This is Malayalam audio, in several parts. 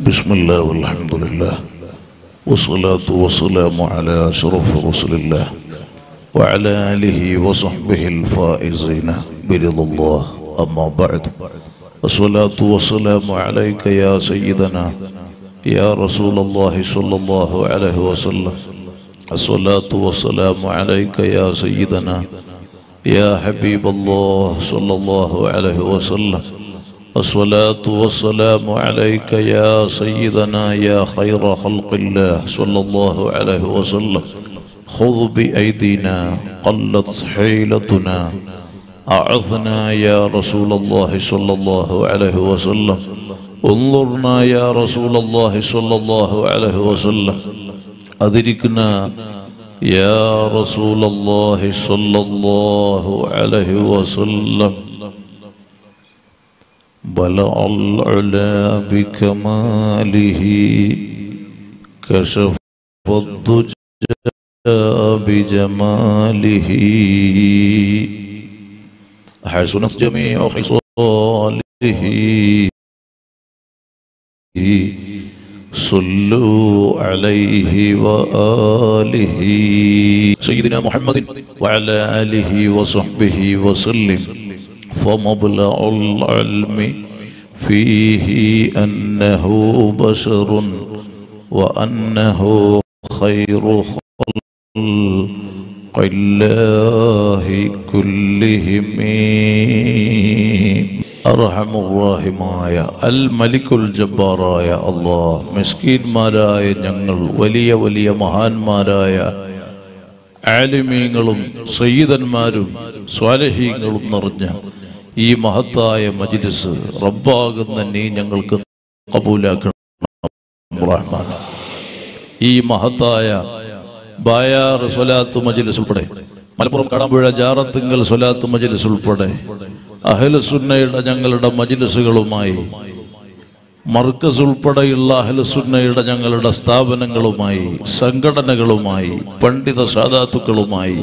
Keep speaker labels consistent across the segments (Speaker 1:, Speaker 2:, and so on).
Speaker 1: بسم الله والحمد لله والصلاة والسلام على أشرف رسل الله وعلى آله وصحبه الفائزين برضا الله أما بعد الصلاة والسلام عليك يا سيدنا يا رسول الله صلى الله عليه وسلم الصلاة والسلام عليك يا سيدنا يا حبيب الله صلى الله عليه وسلم الصلاة والسلام عليك يا سيدنا يا خير خلق الله صلى الله عليه وسلم خذ بأيدينا قلت حيلتنا أعثنا يا رسول الله صلى الله عليه وسلم انظرنا يا رسول الله صلى الله عليه وسلم أدركنا يا رسول الله صلى الله عليه وسلم بلع العلا بكماله كشف الضجى بجماله حسنت جميع خصاله صلوا عليه وآله سيدنا محمد وعلى آله وصحبه وسلم فمبلغ العلم فيه أنه بشر وأنه خير خلق الله كلهم അർഹമുറാഹിമായ അൽ മലിക്കുൽ ജബ്ബാറായ അള്ളാഹ് മിസ്കീന്മാരായ ഞങ്ങൾ വലിയ വലിയ മഹാന്മാരായ ആലിമീങ്ങളും സയ്യിദന്മാരും സ്വാലഹീങ്ങളും നിറഞ്ഞ ഈ മഹത്തായ മജിലിസ് റബ്ബാകുന്ന നീ ഞങ്ങൾക്ക് കബൂലാക്കണം റഹ്മാൻ ഈ മഹത്തായ ബായാർ സ്വലാത്ത് മജിലിസ് ഉൾപ്പെടെ മലപ്പുറം കടമ്പുഴ ജാറത്തിങ്കൽ സ്വലാത്ത് മജിലിസ് ഉൾപ്പെടെ അഹലസുന്നയുടെ ഞങ്ങളുടെ മജിലിസുകളുമായി മർക്കസ് ഉൾപ്പെടെയുള്ള അഹലസുന്നയുടെ ഞങ്ങളുടെ സ്ഥാപനങ്ങളുമായി സംഘടനകളുമായി പണ്ഡിത സാധാത്തുക്കളുമായി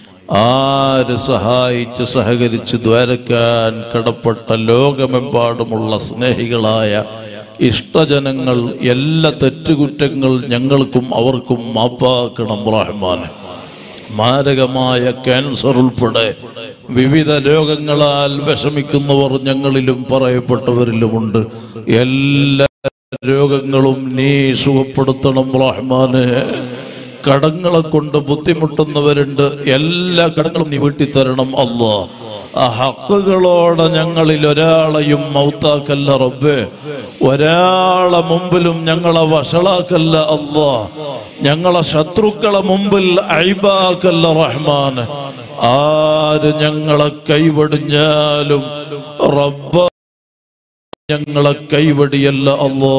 Speaker 1: ആര് സഹായിച്ച് സഹകരിച്ച് ദ്വാരക്കാൻ കടപ്പെട്ട ലോകമെമ്പാടുമുള്ള സ്നേഹികളായ ഇഷ്ടജനങ്ങൾ എല്ലാ തെറ്റുകുറ്റങ്ങൾ ഞങ്ങൾക്കും അവർക്കും മാപ്പാക്കണം റഹ്മാൻ മാരകമായ ക്യാൻസർ ഉൾപ്പെടെ വിവിധ രോഗങ്ങളാൽ വിഷമിക്കുന്നവർ ഞങ്ങളിലും പറയപ്പെട്ടവരിലുമുണ്ട് എല്ലാ രോഗങ്ങളും നീ സുഖപ്പെടുത്തണം റഹ്മാനെ കടങ്ങളെ കൊണ്ട് ബുദ്ധിമുട്ടുന്നവരുണ്ട് എല്ലാ കടങ്ങളും നീ വീട്ടിത്തരണം അല്ലാ ആ ഹക്കുകളോടെ ഞങ്ങളിൽ ഒരാളെയും മൗത്താക്കല്ല റബ്ബേ ഒരാളെ മുമ്പിലും ഞങ്ങളെ വഷളാക്കല്ല അല്ലാ ഞങ്ങളെ ശത്രുക്കളെ മുമ്പിൽ അയിബാക്കല്ല റഹ്മാൻ ആര് ഞങ്ങളെ കൈവടിഞ്ഞാലും റബ്ബ ഞങ്ങളെ കൈവടിയല്ല അല്ലോ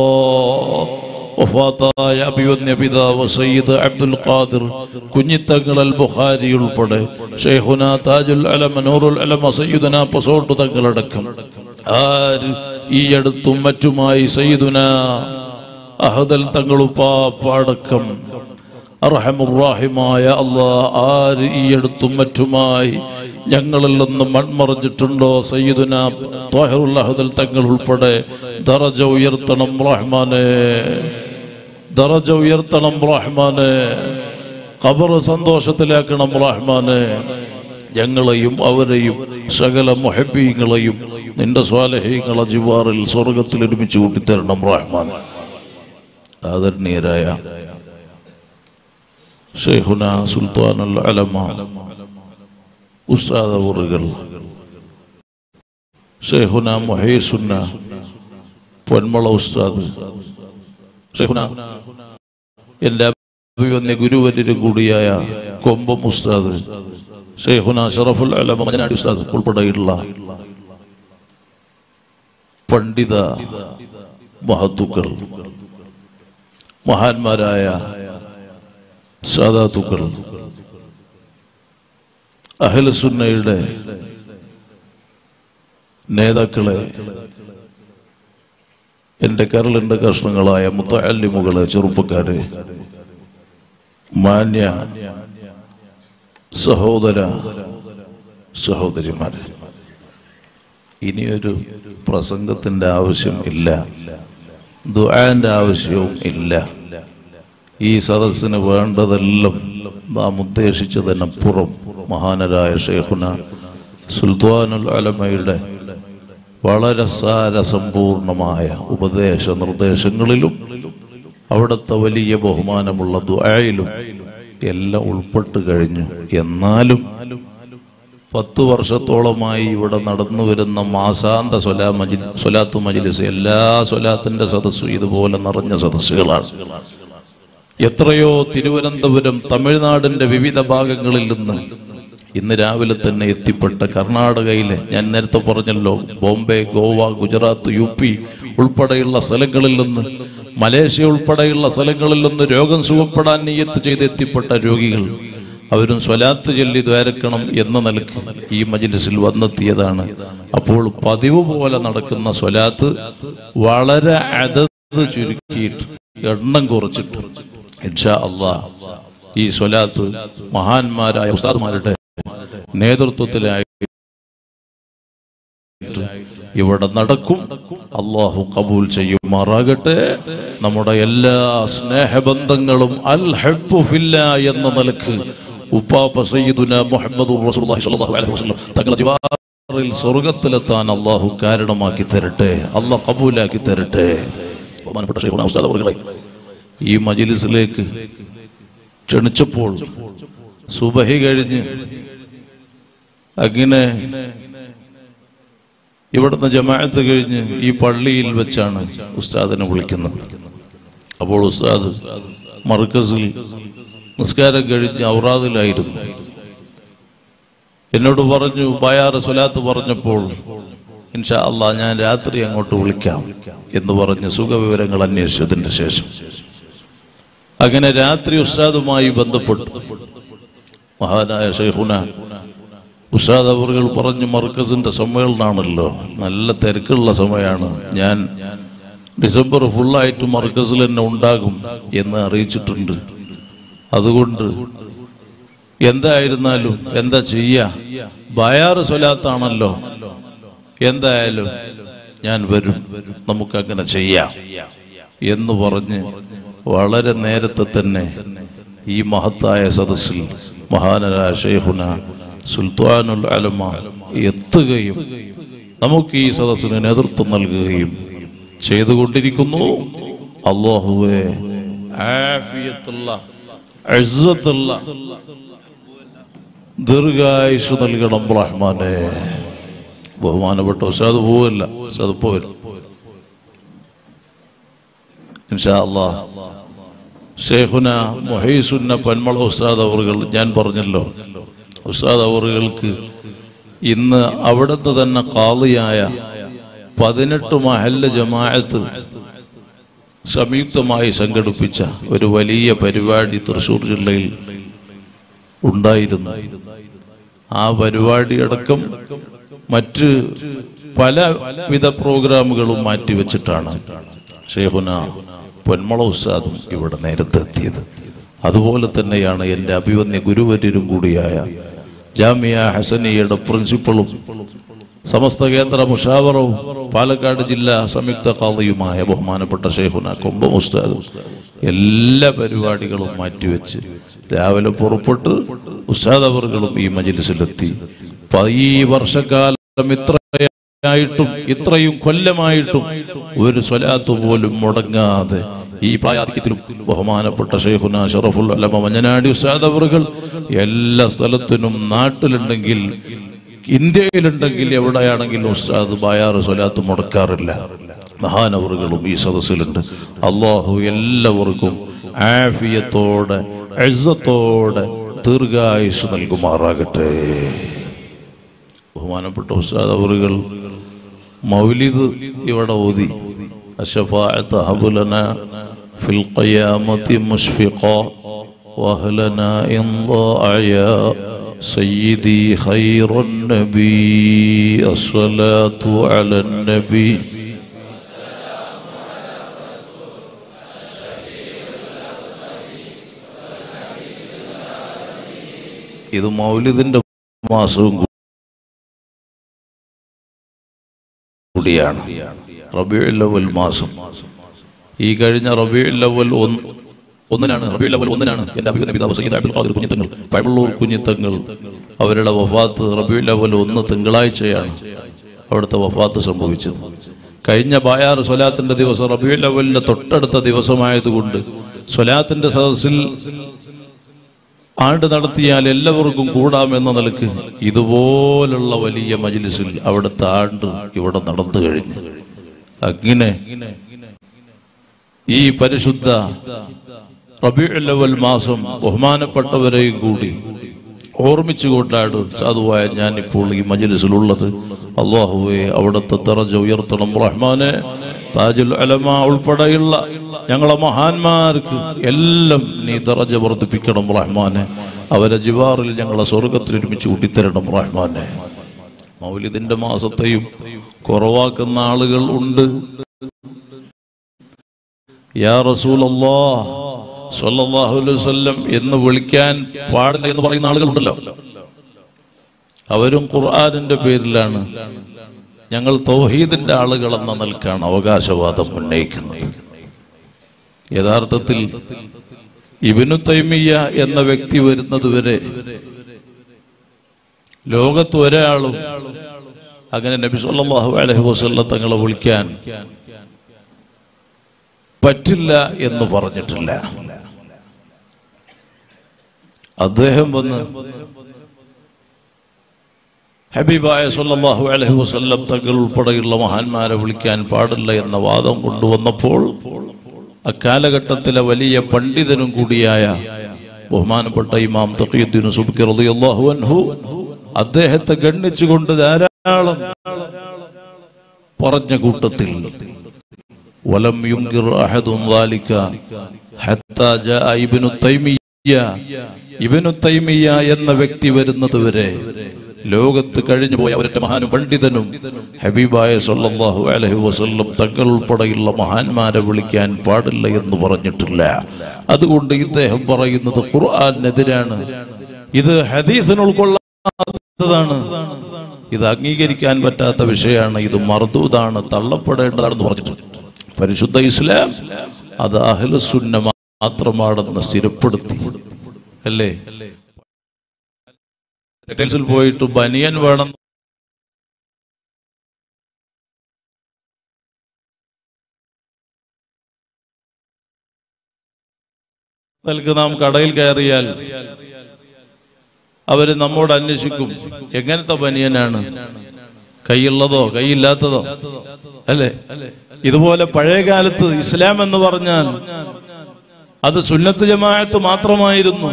Speaker 1: വഫാത്തായ അഭിവന്യ പിതാവ് സയ്യിദ് അബ്ദുൽ ഖാദിർ കുഞ്ഞിത്തങ്ങൾ അൽ ബുഖാരി ഉൾപ്പെടെ ഷെയ്ഖുന താജുൽ അലമ നൂറുൽ അലമ സയ്യിദുന പസോട്ട് തങ്ങളടക്കം ആര് ഈ അടുത്തും മറ്റുമായി സയ്യിദുന അഹദൽ തങ്ങളുപ്പാപ്പടക്കം അർഹമുറാഹിമായ അള്ളാ ആര് ഈ അടുത്തും മറ്റുമായി ഞങ്ങളിൽ നിന്ന് മൺമറഞ്ഞിട്ടുണ്ടോ സയ്യിദുന ത്വാഹിറുൽ അഹദൽ തങ്ങൾ ഉൾപ്പെടെ ദറജ ഉയർത്തണം റഹ്മാനെ ദറജ ഉയർത്തണം റഹ്മാനെ ഖബർ സന്തോഷത്തിലാക്കണം റഹ്മാനെ ഞങ്ങളെയും അവരെയും സകല മൊഹബീങ്ങളെയും നിന്റെ സ്വാലഹീങ്ങളെ ജിവാറിൽ സ്വർഗത്തിൽ ഒരുമിച്ച് കൂട്ടിത്തരണം റഹ്മാൻ ആദരണീയരായ ഷെയ്ഖുന സുൽത്താൻ അൽ അലമ ഉസ്താദ് അവറുകൾ ഷെയ്ഖുന മൊഹീസുന്ന പൊന്മള ഉസ്താദ് ഷെയ്ഖുന എല്ലാ അഭിവന്യ ഗുരുവര്യരും കൂടിയായ കൊമ്പം ഉസ്താദ് ഷെയ്ഖുന ഷറഫുൽ അലമ മഞ്ഞനാടി ഉസ്താദ് ഉൾപ്പെടെയുള്ള പണ്ഡിത മഹത്തുക്കൾ മഹാന്മാരായ സാധാത്തുക്കൾ അഹലസുന്നയുടെ നേതാക്കളെ എൻ്റെ കരളിൻ്റെ കഷ്ണങ്ങളായ മുത്തല്ലിമുകളെ ചെറുപ്പക്കാരെ മാന്യ സഹോദര സഹോദരിമാരെ ഇനിയൊരു പ്രസംഗത്തിൻ്റെ ആവശ്യം ഇല്ല ദുആന്റെ ആവശ്യവും ഇല്ല ഈ സദസ്സിന് വേണ്ടതെല്ലാം നാം ഉദ്ദേശിച്ചതിനപ്പുറം മഹാനരായ ഷെയ്ഖുന സുൽത്താനുൽ അലമയുടെ വളരെ സാരസമ്പൂർണമായ ഉപദേശ നിർദ്ദേശങ്ങളിലും അവിടുത്തെ വലിയ ബഹുമാനമുള്ള ദുആയിലും എല്ലാം ഉൾപ്പെട്ട് കഴിഞ്ഞു എന്നാലും പത്ത് വർഷത്തോളമായി ഇവിടെ നടന്നു വരുന്ന മാസാന്ത സ്വലാ മജിൽ സ്വലാത്തു മജിലിസ് എല്ലാ സ്വലാത്തിന്റെ സദസ്സും ഇതുപോലെ നിറഞ്ഞ സദസ്സുകളാണ് എത്രയോ തിരുവനന്തപുരം തമിഴ്നാടിന്റെ വിവിധ ഭാഗങ്ങളിൽ നിന്ന് ഇന്ന് രാവിലെ തന്നെ എത്തിപ്പെട്ട കർണാടകയിലെ ഞാൻ നേരത്തെ പറഞ്ഞല്ലോ ബോംബെ ഗോവ ഗുജറാത്ത് യു പി ഉൾപ്പെടെയുള്ള സ്ഥലങ്ങളിൽ നിന്ന് മലേഷ്യ ഉൾപ്പെടെയുള്ള സ്ഥലങ്ങളിൽ നിന്ന് രോഗം സുഖപ്പെടാൻ നീയത്ത് ചെയ്ത് എത്തിപ്പെട്ട രോഗികൾ അവരും സ്വലാത്ത് ചൊല്ലി ദ്വാരക്കണം എന്ന നിലക്ക് ഈ മജിലിസിൽ വന്നെത്തിയതാണ് അപ്പോൾ പതിവ് പോലെ നടക്കുന്ന സ്വലാത്ത് വളരെ അതത് ചുരുക്കിയിട്ട് എണ്ണം കുറച്ചിട്ട് ഇൻഷാ അള്ളാ ഈ സ്വലാത്ത് മഹാന്മാരായ ഉസ്താദ്മാരുടെ നേതൃത്വത്തിലായി ഇവിടെ നടക്കും അള്ളാഹു കബൂൽ ചെയ്യുമാറാകട്ടെ നമ്മുടെ എല്ലാ സ്നേഹബന്ധങ്ങളും അൽ ഹബ്ബു ഫില്ല എന്ന നിലക്ക് ഉപ്പാപ്പ സയ്യിദുന മുഹമ്മദ് റസൂലുള്ളാഹി സ്വല്ലല്ലാഹു അലൈഹി വസല്ലം തങ്ങളുടെ ജിവാറിൽ സ്വർഗത്തിലെത്താൻ അള്ളാഹു കാരണമാക്കി തരട്ടെ അള്ളാഹ് കബൂലാക്കി തരട്ടെ ബഹുമാനപ്പെട്ട ഷെയ്ഖുന ഉസ്താദ് അവറുകളെ ഈ മജിലിസിലേക്ക് ക്ഷണിച്ചപ്പോൾ സുബഹി കഴിഞ്ഞ് അങ്ങനെ ഇവിടുന്ന് ജമാഅത്ത് കഴിഞ്ഞ് ഈ പള്ളിയിൽ വെച്ചാണ് ഉസ്താദിനെ വിളിക്കുന്നത് അപ്പോൾ ഉസ്താദ് മർക്കസിൽ നിസ്കാരം കഴിഞ്ഞ് ഔറാദിലായിരുന്നു എന്നോട് പറഞ്ഞു ബയാറ് സ്വലാത്ത് പറഞ്ഞപ്പോൾ ഇൻഷാ അള്ളാ ഞാൻ രാത്രി അങ്ങോട്ട് വിളിക്കാം എന്ന് പറഞ്ഞ് സുഖവിവരങ്ങൾ അന്വേഷിച്ചതിന്റെ ശേഷം അങ്ങനെ രാത്രി ഉസ്താദുമായി ബന്ധപ്പെട്ടു മഹാനായ ഷെയ്ഖുന ഉസ്താദ് അവറുകൾ പറഞ്ഞു മർക്കസിന്റെ സമ്മേളനമാണല്ലോ നല്ല തിരക്കുള്ള സമയമാണ് ഞാൻ ഡിസംബർ ഫുള്ളായിട്ട് മർക്കസിൽ തന്നെ ഉണ്ടാകും എന്ന് അറിയിച്ചിട്ടുണ്ട് അതുകൊണ്ട് എന്തായിരുന്നാലും എന്താ ചെയ്യാ ബയാറ് സ്വലാത്താണല്ലോ എന്തായാലും ഞാൻ വരും നമുക്കങ്ങനെ ചെയ്യാം എന്ന് പറഞ്ഞ് വളരെ നേരത്തെ തന്നെ ഈ മഹത്തായ സദസ്സിൽ മഹാനരായ ഷെയ്ഖുന സുൽത്താനുൽ അലമ എത്തുകയും നമുക്ക് ഈ സദസ്സിന് നേതൃത്വം നൽകുകയും ചെയ്തുകൊണ്ടിരിക്കുന്നു അള്ളാഹുവെ ആഫിയത്തുള്ള ഇസ്സത്തുള്ള ദീർഘായുഷ് നൽകണം റഹ്മാനെ ബഹുമാനപ്പെട്ട ഉസ്താദ് പോവല്ല ഉസ്താദ് പോരും ഇൻഷാ അള്ളാഹ് ഷേഖുന മൊഹീസുന്ന പന്മള ഉസ്താദ് അവറുകൾ ഞാൻ പറഞ്ഞല്ലോ ഉസ്താദ് അവറുകൾക്ക് ഇന്ന് അവിടുന്ന് തന്നെ കാളിയായ പതിനെട്ട് മഹല്ല ജമാഅത്ത് സംയുക്തമായി സംഘടിപ്പിച്ച ഒരു വലിയ പരിപാടി തൃശൂർ ജില്ലയിൽ ഉണ്ടായിരുന്നു ആ പരിപാടി അടക്കം മറ്റ് പലവിധ പ്രോഗ്രാമുകളും മാറ്റിവെച്ചിട്ടാണ് ഷെയ്ഖുന പൊന്മള ഉസ്താദും ഇവിടെ നേരത്തെ എത്തിയത് അതുപോലെ തന്നെയാണ് എൻ്റെ അഭിവന്യ ഗുരുവര്യരും കൂടിയായ ജാമിയ ഹസനിയുടെ പ്രിൻസിപ്പളും സമസ്ത കേന്ദ്ര മുഷാവറവും പാലക്കാട് ജില്ലാ സംയുക്ത കാളിയുമായ ബഹുമാനപ്പെട്ട ഷെയ്ഖുന കൊമ്പ ഉസ്താദും എല്ലാ പരിപാടികളും മാറ്റിവെച്ച് രാവിലെ പുറപ്പെട്ട് ഉസ്താദ് അവറുകളും ഈ മജിലിസിലെത്തി പ- ഈ വർഷക്കാലം ഇത്രയായിട്ടും ഇത്രയും കൊല്ലമായിട്ടും ഒരു സ്വലാത്ത് പോലും മുടങ്ങാതെ ഈ പ്രായാധിക്യത്തിലും ബഹുമാനപ്പെട്ട ഷെയ്ഖുന ഷറഫുൽ അലമ മഞ്ഞനാടി ഉസ്താദ് അവറുകൾ എല്ലാ സ്ഥലത്തിനും നാട്ടിലുണ്ടെങ്കിൽ ഇന്ത്യയിലുണ്ടെങ്കിൽ എവിടെയാണെങ്കിലും ഉസ്താദ് ബായാറ് സ്വലാത്ത് മുടക്കാറില്ല മഹാനവറുകളും ഈ സദസ്സിലുണ്ട് അള്ളാഹു എല്ലാവർക്കും ആഫിയത്തോടെ എഴുത്തോടെ ദീർഘായുസ് നൽകുമാറാകട്ടെ ബഹുമാനപ്പെട്ട ഉസ്താദ് അവറുകൾ മൗലിദ് ഇവിടെ ഓതി അഷഫാഅത്ത് ഹബുലന ഫിൽ ഖിയാമത്തി മുഷ്ഫിഖ വഹലന ഇൻ ضاعيا سيدي خير النبي الصلاة على النبي ഇത് മൗലിദിന്റെ മാസവും കൂടിയാണ് റബിയുൽ അവൽ മാസം ഈ കഴിഞ്ഞ റബിയുൽ അവൽ ഒന്ന് ഒന്നിനാണ് റബിയുൽ അവൽ ഒന്നിനാണ് എൻ്റെ അഭിനന്ദ പിതാവ് സയ്യിദ് അബ്ദുൽ ഖാദിർ കുഞ്ഞിത്തങ്ങൾ പഴമ്പള്ളൂർ കുഞ്ഞിത്തങ്ങൾ അവരുടെ വഫാത്ത് റബിയുൽ അവൽ ഒന്ന് തിങ്കളാഴ്ചയാണ് അവിടുത്തെ വഫാത്ത് സംഭവിച്ചത് കഴിഞ്ഞ ബായാർ സ്വലാത്തിന്റെ ദിവസം റബിയുൽ അവലിന്റെ തൊട്ടടുത്ത ദിവസമായതുകൊണ്ട് സ്വലാത്തിന്റെ സദസ്സിൽ ആണ്ട് നടത്തിയാൽ എല്ലാവർക്കും കൂടാമെന്ന നിലക്ക് ഇതുപോലുള്ള വലിയ മജിലിസിൽ അവിടുത്തെ ആണ്ട് ഇവിടെ നടന്നു കഴിഞ്ഞു അങ്ങനെ ഈ പരിശുദ്ധ റബിയുൽ മാസം ബഹുമാനപ്പെട്ടവരെയും കൂടി ഓർമ്മിച്ചുകൊണ്ടാണ് സാധുവായ ഞാൻ ഇപ്പോൾ ഈ മജലിസിലുള്ളത് അള്ളാഹുവെ അവിടുത്തെ ദറജ ഉയർത്തണം റഹ്മാനെ താജുൽ അലമ ഉൾപ്പെടെയുള്ള ഞങ്ങളെ മഹാന്മാർക്ക് എല്ലാം നീ ദറജ വർദ്ധിപ്പിക്കണം റഹ്മാനെ അവരെ ജിവാറിൽ ഞങ്ങളെ സ്വർഗത്തിൽ ഒരുമിച്ച് കൂട്ടിത്തരണം റഹ്മാനെ മൗലിദിന്റെ മാസത്തെയും കുറവാക്കുന്ന ആളുകൾ ഉണ്ട് യാ റസൂലല്ലാ സ്വല്ലല്ലാഹു അലൈഹി വസല്ലം എന്ന് വിളിക്കാൻ പാടില്ല എന്ന് പറയുന്ന ആളുകളുണ്ടല്ലോ അവരും ഖുർആനിന്റെ പേരിലാണ് ഞങ്ങൾ തൗഹീദിന്റെ ആളുകൾ എന്ന നിൽക്കാണ് അവകാശവാദം ഉന്നയിക്കുന്നത് യഥാർത്ഥത്തിൽ ഇബിനു തൈമിയ എന്ന വ്യക്തി വരുന്നത് വരെ ലോകത്ത് ഒരാളും അങ്ങനെ നബി സല്ലല്ലാഹു അലൈഹി വസല്ലം തങ്ങളെ വിളിക്കാൻ പറ്റില്ല എന്ന് പറഞ്ഞിട്ടില്ല അദ്ദേഹം വന്ന് ഹബീബായ സല്ലല്ലാഹു അലൈഹി വസല്ലം തങ്ങൾ ഉൾപ്പെടെയുള്ള മഹാന്മാരെ വിളിക്കാൻ പാടില്ല എന്ന വാദം കൊണ്ടുവന്നപ്പോൾ അക്കാലഘട്ടത്തിലെ വലിയ പണ്ഡിതനും കൂടിയായ ബഹുമാനപ്പെട്ട ഇമാം തഖീദ്ദീൻ സുബ്കി റളിയല്ലാഹു അൻഹു അദ്ദേഹത്തെ ഗണ്ണിച്ചുകൊണ്ട് ധാരാളം പറഞ്ഞ കൂട്ടത്തിൽ ولم ينكر أحد ذلك حتى جاء ابن تيمية ഇബനു തൈമിയ എന്ന വ്യക്തി വരുന്നത് വരെ ലോകത്ത് കഴിഞ്ഞു പോയ ഒരൊറ്റ മഹാനും പണ്ഡിതനും ഹബീബായ സല്ലല്ലാഹു അലൈഹി വസല്ലം തങ്ങൾ ഉൾപ്പെടെയുള്ള മഹാന്മാരെ വിളിക്കാൻ പാടില്ല എന്ന് പറഞ്ഞിട്ടില്ല അതുകൊണ്ട് ഇദ്ദേഹം പറയുന്നത് ഖുർആാനെതിരാണ് ഇത് ഹദീസിന് ഉൾക്കൊള്ളാത്തതാണ് ഇത് അംഗീകരിക്കാൻ പറ്റാത്ത വിഷയമാണ് ഇത് മർദൂതാണ് തള്ളപ്പെടേണ്ടതാണെന്ന് പറഞ്ഞിട്ടുണ്ട് പരിശുദ്ധ ഇസ്ലാം അത് അഹ്ലുസുന്ന മാത്രമാണെന്ന് സ്ഥിരപ്പെടുത്തി അല്ലേ ടെക്സ്റ്റൈൽസിൽ പോയിട്ട് ബനിയൻ വേണം നൽകി നാം കടയിൽ കയറിയാൽ അവര് നമ്മോട് അന്വേഷിക്കും എങ്ങനത്തെ ബനിയനാണ് കൈയുള്ളതോ കൈയില്ലാത്തതോ അല്ലേ ഇതുപോലെ പഴയ കാലത്ത് ഇസ്ലാം എന്ന് പറഞ്ഞാൽ അത് സുന്നത്ത് ജമാഅത്ത് മാത്രമായിരുന്നു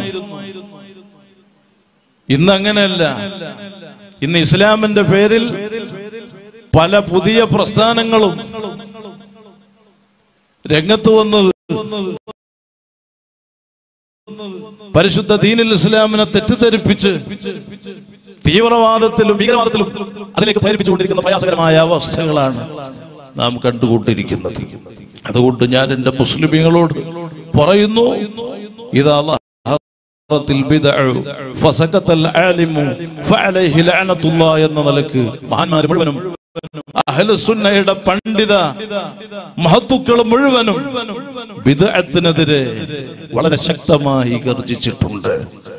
Speaker 1: ഇന്ന് അങ്ങനെയല്ല ഇന്ന് ഇസ്ലാമിന്റെ പേരിൽ പല പുതിയ പ്രസ്ഥാനങ്ങളും രംഗത്ത് വന്ന് പരിശുദ്ധ ദീനുൽ ഇസ്ലാമിനെ തെറ്റിദ്ധരിപ്പിച്ച് തീവ്രവാദത്തിലും ഭീകരവാദത്തിലും അതിലേക്ക് പ്രേരിപ്പിച്ചുകൊണ്ടിരിക്കുന്ന പ്രയാസകരമായ അവസ്ഥകളാണ് നാം കണ്ടുകൊണ്ടിരിക്കുന്നത് അതുകൊണ്ട് ഞാൻ എന്റെ മുസ്ലിമീങ്ങളോട് പറയുന്നു ഇതാ എന്ന നിലക്ക് മഹാന്മാർ മുഴുവനും അഹ്ലുസുന്നയുടെ പണ്ഡിത മഹത്തുക്കൾ മുഴുവനും വിദഗ്ധത്തിനെതിരെ വളരെ ശക്തമായി ഗർജിച്ചിട്ടുണ്ട്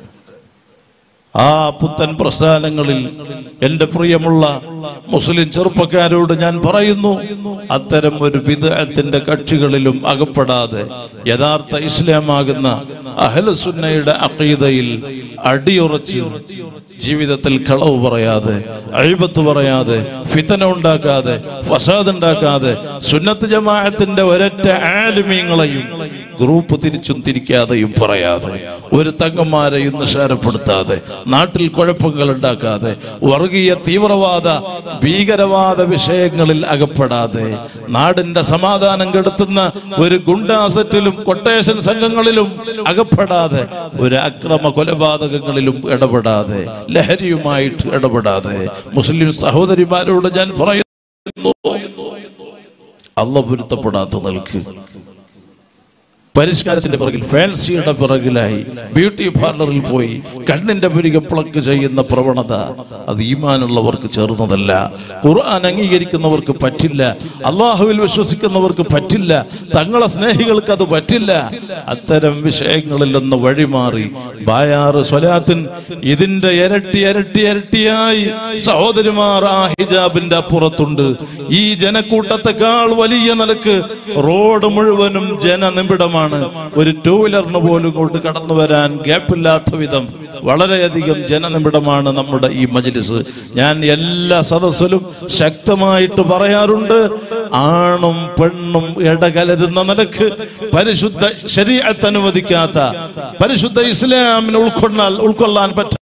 Speaker 1: ആ പുത്തൻ പ്രസ്ഥാനങ്ങളിൽ എന്റെ പ്രിയമുള്ള മുസ്ലിം ചെറുപ്പക്കാരോട് ഞാൻ പറയുന്നു അത്തരം ഒരു വിദഗ്ധത്തിന്റെ കക്ഷികളിലും അകപ്പെടാതെ യഥാർത്ഥ ഇസ്ലാമാകുന്ന അഹലസുന്നയുടെ അക്കീതയിൽ അടിയുറച്ച് ജീവിതത്തിൽ കളവ് പറയാതെ അഴിബത്ത് പറയാതെ ഫിത്തന ഉണ്ടാക്കാതെ ഫസാദ് ഉണ്ടാക്കാതെ സുന്നത്ത് ജമാഅത്തിന്റെ ഒരൊറ്റ ആലിമീങ്ങളെയും ഗ്രൂപ്പ് തിരിച്ചും തിരിക്കാതെയും പറയാതെ ഒരു തങ്ങന്മാരെയും നിസാരപ്പെടുത്താതെ നാട്ടിൽ കുഴപ്പങ്ങൾ ഉണ്ടാക്കാതെ വർഗീയ തീവ്രവാദ ഭീകരവാദ വിഷയങ്ങളിൽ അകപ്പെടാതെ നാടിന്റെ സമാധാനം കെടുത്തുന്ന ഒരു ഗുണ്ടാസറ്റിലും കൊട്ടേഷൻ സംഘങ്ങളിലും അകപ്പെടാതെ ഒരു അക്രമ കൊലപാതകങ്ങളിലും ഇടപെടാതെ ലഹരിയുമായിട്ട് ഇടപെടാതെ മുസ്ലിം സഹോദരിമാരോട് ഞാൻ പറയുന്നു അല്ല പൊരുത്തപ്പെടാത്ത നിൽക്ക് പരിഷ്കാരത്തിന്റെ പിറകിൽ ഫാൻസിയുടെ പിറകിലായി ബ്യൂട്ടി പാർലറിൽ പോയി കണ്ണിന്റെ പുരികം പ്ലക്ക് ചെയ്യുന്ന പ്രവണത അത് ഈമാനുള്ളവർക്ക് ചേർന്നതല്ല ഖുർആൻ അംഗീകരിക്കുന്നവർക്ക് പറ്റില്ല അള്ളാഹുവിൽ വിശ്വസിക്കുന്നവർക്ക് പറ്റില്ല തങ്ങളെ സ്നേഹികൾക്ക് അത് പറ്റില്ല അത്തരം വിഷയങ്ങളിൽ നിന്ന് വഴിമാറി ബായാറ് സ്വലാത്തിൻ ഇതിന്റെ ഇരട്ടി ഇരട്ടി ഇരട്ടിയായി സഹോദരിമാർ ആ ഹിജാബിന്റെ അപ്പുറത്തുണ്ട് ഈ ജനക്കൂട്ടത്തെക്കാൾ വലിയ നിലക്ക് റോഡ് മുഴുവനും ജനനിബിഡമാണ് ഒരു ടൂ വീലറിന് പോലും ഇങ്ങോട്ട് കടന്നു വരാൻ ഗ്യാപ്പില്ലാത്ത വിധം വളരെയധികം ജനനിബിഡമാണ് നമ്മുടെ ഈ മജ്ലിസ് ഞാൻ എല്ലാ സദസ്സിലും ശക്തമായിട്ട് പറയാറുണ്ട് ആണും പെണ്ണും ഇടകലരുന്ന നിലക്ക് പരിശുദ്ധ ശരീരത്തെ അനുവദിക്കാത്ത പരിശുദ്ധ ഇസ്ലാമിന് ഉൾക്കൊള്ളാൻ ഉൾക്കൊള്ളാൻ പറ്റാത്ത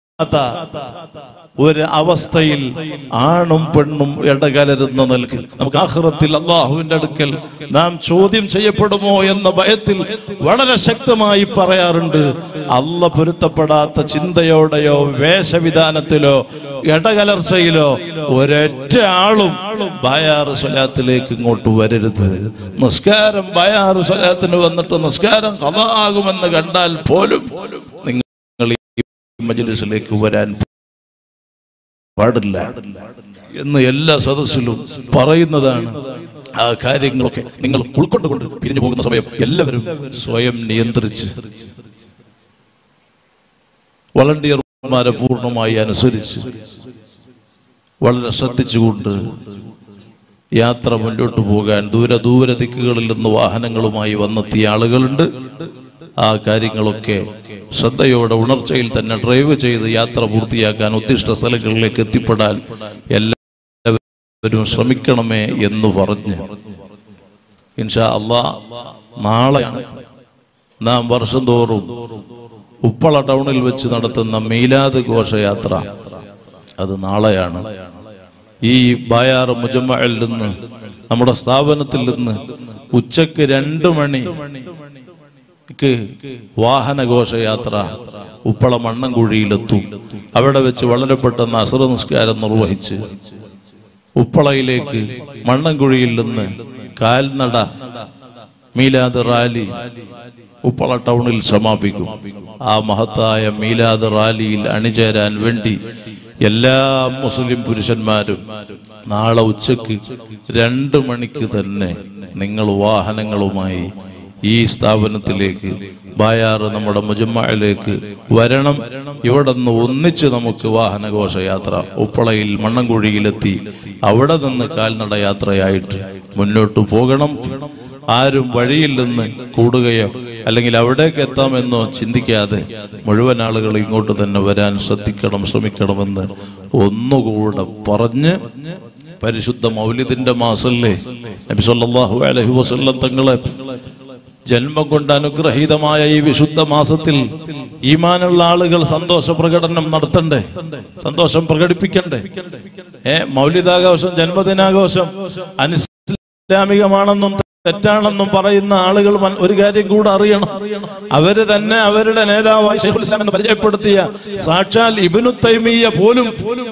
Speaker 1: ഒരു അവസ്ഥയിൽ ആണും പെണ്ണും ഇടകലരുന്ന നൽകി നമുക്ക് ആഹ്റത്തിൽ അള്ളാഹുവിന്റെ അടുക്കൽ നാം ചോദ്യം ചെയ്യപ്പെടുമോ എന്ന ഭയത്തിൽ വളരെ ശക്തമായി പറയാറുണ്ട് അല്ല പൊരുത്തപ്പെടാത്ത ചിന്തയോടെയോ വേഷവിധാനത്തിലോ ഇടകലർച്ചയിലോ ഒരൊറ്റ ആളും ബയാറ് സ്വലാത്തിലേക്ക് ഇങ്ങോട്ട് വരരുത് നിസ്കാരം ബയാറ് സ്വലാത്തിന് വന്നിട്ട് നിസ്കാരം കഥാകുമെന്ന് കണ്ടാൽ പോലും നിങ്ങൾ ഈ മജ്ലിസിലേക്ക് വരാൻ പാടില്ല എന്ന് എല്ലാ സദസ്സിലും പറയുന്നതാണ് ആ കാര്യങ്ങളൊക്കെ നിങ്ങൾ ഉൾക്കൊണ്ടുകൊണ്ട് പിരിഞ്ഞു പോകുന്ന സമയം എല്ലാവരും സ്വയം നിയന്ത്രിച്ച് വളണ്ടിയർമാരെ പൂർണ്ണമായി അനുസരിച്ച് വളരെ ശ്രദ്ധിച്ചുകൊണ്ട് യാത്ര മുന്നോട്ട് പോകാൻ ദൂര ദൂര ദിക്കുകളിൽ നിന്ന് വാഹനങ്ങളുമായി വന്നെത്തിയ ആളുകളുണ്ട് ആ കാര്യങ്ങളൊക്കെ ശ്രദ്ധയോടെ ഉണർച്ചയിൽ തന്നെ ഡ്രൈവ് ചെയ്ത് യാത്ര പൂർത്തിയാക്കാൻ ഉദ്ദിഷ്ട സ്ഥലങ്ങളിലേക്ക് എത്തിപ്പെടാൻ എല്ലാവരും ശ്രമിക്കണമേ എന്ന് പറഞ്ഞ് ഇൻഷാ അള്ളാ നാളെയാണ് നാം വർഷം തോറും ഉപ്പള ടൗണിൽ വെച്ച് നടത്തുന്ന മീലാദ് ഘോഷയാത്ര അത് നാളെയാണ് ഈ ബായാറ് മുജമ്മയിൽ നിന്ന് നമ്മുടെ സ്ഥാപനത്തിൽ നിന്ന് ഉച്ചക്ക് രണ്ടു മണി ക്ക് വാഹന ഘോഷയാത്ര ഉപ്പള മണ്ണൻകുഴിയിലെത്തും അവിടെ വെച്ച് വളരെ പെട്ടെന്ന് അസുര നിസ്കാരം നിർവഹിച്ച് ഉപ്പളയിലേക്ക് മണ്ണൻകുഴിയിൽ നിന്ന് കാൽനട മീലാദ് റാലി ഉപ്പള ടൗണിൽ സമാപിക്കും ആ മഹത്തായ മീലാദ് റാലിയിൽ അണിചേരാൻ വേണ്ടി എല്ലാ മുസ്ലിം പുരുഷന്മാരും നാളെ ഉച്ചക്ക് രണ്ട് മണിക്ക് തന്നെ നിങ്ങൾ വാഹനങ്ങളുമായി ഈ സ്ഥാപനത്തിലേക്ക് ബായാറ് നമ്മുടെ മുജമ്മയിലേക്ക് വരണം ഇവിടെ നിന്ന് ഒന്നിച്ച് നമുക്ക് വാഹനഘോഷയാത്ര ഉപ്പളയിൽ മണ്ണൻകുഴിയിലെത്തി അവിടെ നിന്ന് കാൽനട യാത്രയായിട്ട് മുന്നോട്ട് പോകണം ആരും വഴിയിൽ നിന്ന് കൂടുകയോ അല്ലെങ്കിൽ അവിടേക്ക് എത്താമെന്നോ ചിന്തിക്കാതെ മുഴുവൻ ആളുകൾ ഇങ്ങോട്ട് തന്നെ വരാൻ ശ്രദ്ധിക്കണം ശ്രമിക്കണമെന്ന് ഒന്നുകൂടെ പറഞ്ഞ് പരിശുദ്ധ മൗലിദിന്റെ മാസല്ലേ നബി സല്ലല്ലാഹു അലൈഹി വസല്ലം തങ്ങളെ ജന്മം കൊണ്ട് അനുഗ്രഹീതമായ ഈ വിശുദ്ധ മാസത്തിൽ ഈമാനുള്ള ആളുകൾ സന്തോഷ പ്രകടനം നടത്തണ്ടേ സന്തോഷം പ്രകടിപ്പിക്കണ്ടേ ഏ മൗലിതാഘോഷം ജന്മദിനാഘോഷം അനിസ്ലാമികമാണെന്നും തെറ്റാണെന്നും പറയുന്ന ആളുകൾ മൻ- ഒരു കാര്യം കൂടെ അറിയണം അവര് തന്നെ അവരുടെ നേതാവായി ഷെയ്ഖുൽ ഇസ്ലാം എന്ന് പരിചയപ്പെടുത്തിയ സാക്ഷാൽ ഇബ്നു തൈമിയ പോലും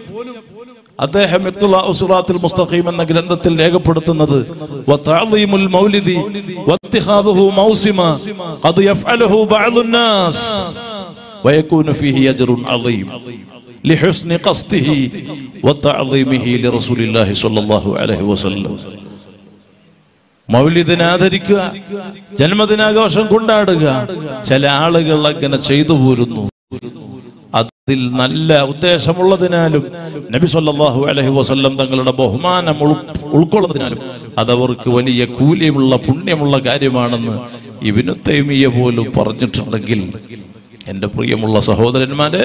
Speaker 1: അദ്ദേഹം ഇഖ്തിലാഉ സിറാത്തുൽ മുസ്തഖീം എന്ന ഗ്രന്ഥത്തിൽ രേഖപ്പെടുത്തുന്നത് വതഅളീമുൽ മൗലിദി വത്തിഖാദുഹു മൗസിമ ഖദ് യഫ്അലുഹു ബഅദുൻ നാസ് വയകൂനു ഫീഹി അജ്റുൻ അളീം لحسن قصده وتعظيمه لرسول الله صلى الله عليه وسلم മൗലിദിനെ ആദരിക്കുക ജന്മദിനാഘോഷം കൊണ്ടാടുക ചില ആളുകൾ അങ്ങനെ ചെയ്തു പോരുന്നു അതിൽ നല്ല ഉദ്ദേശമുള്ളതിനാലും നബി സല്ലല്ലാഹു അലൈഹി വസല്ലം തങ്ങളുടെ ബഹുമാനം ഉൾ- ഉൾക്കൊള്ളുന്നതിനാലും അതവർക്ക് വലിയ കൂലിയുമുള്ള പുണ്യമുള്ള കാര്യമാണെന്ന് ഇബിനു തൈമിയ പോലും പറഞ്ഞിട്ടുണ്ടെങ്കിൽ എൻ്റെ പ്രിയമുള്ള സഹോദരന്മാരെ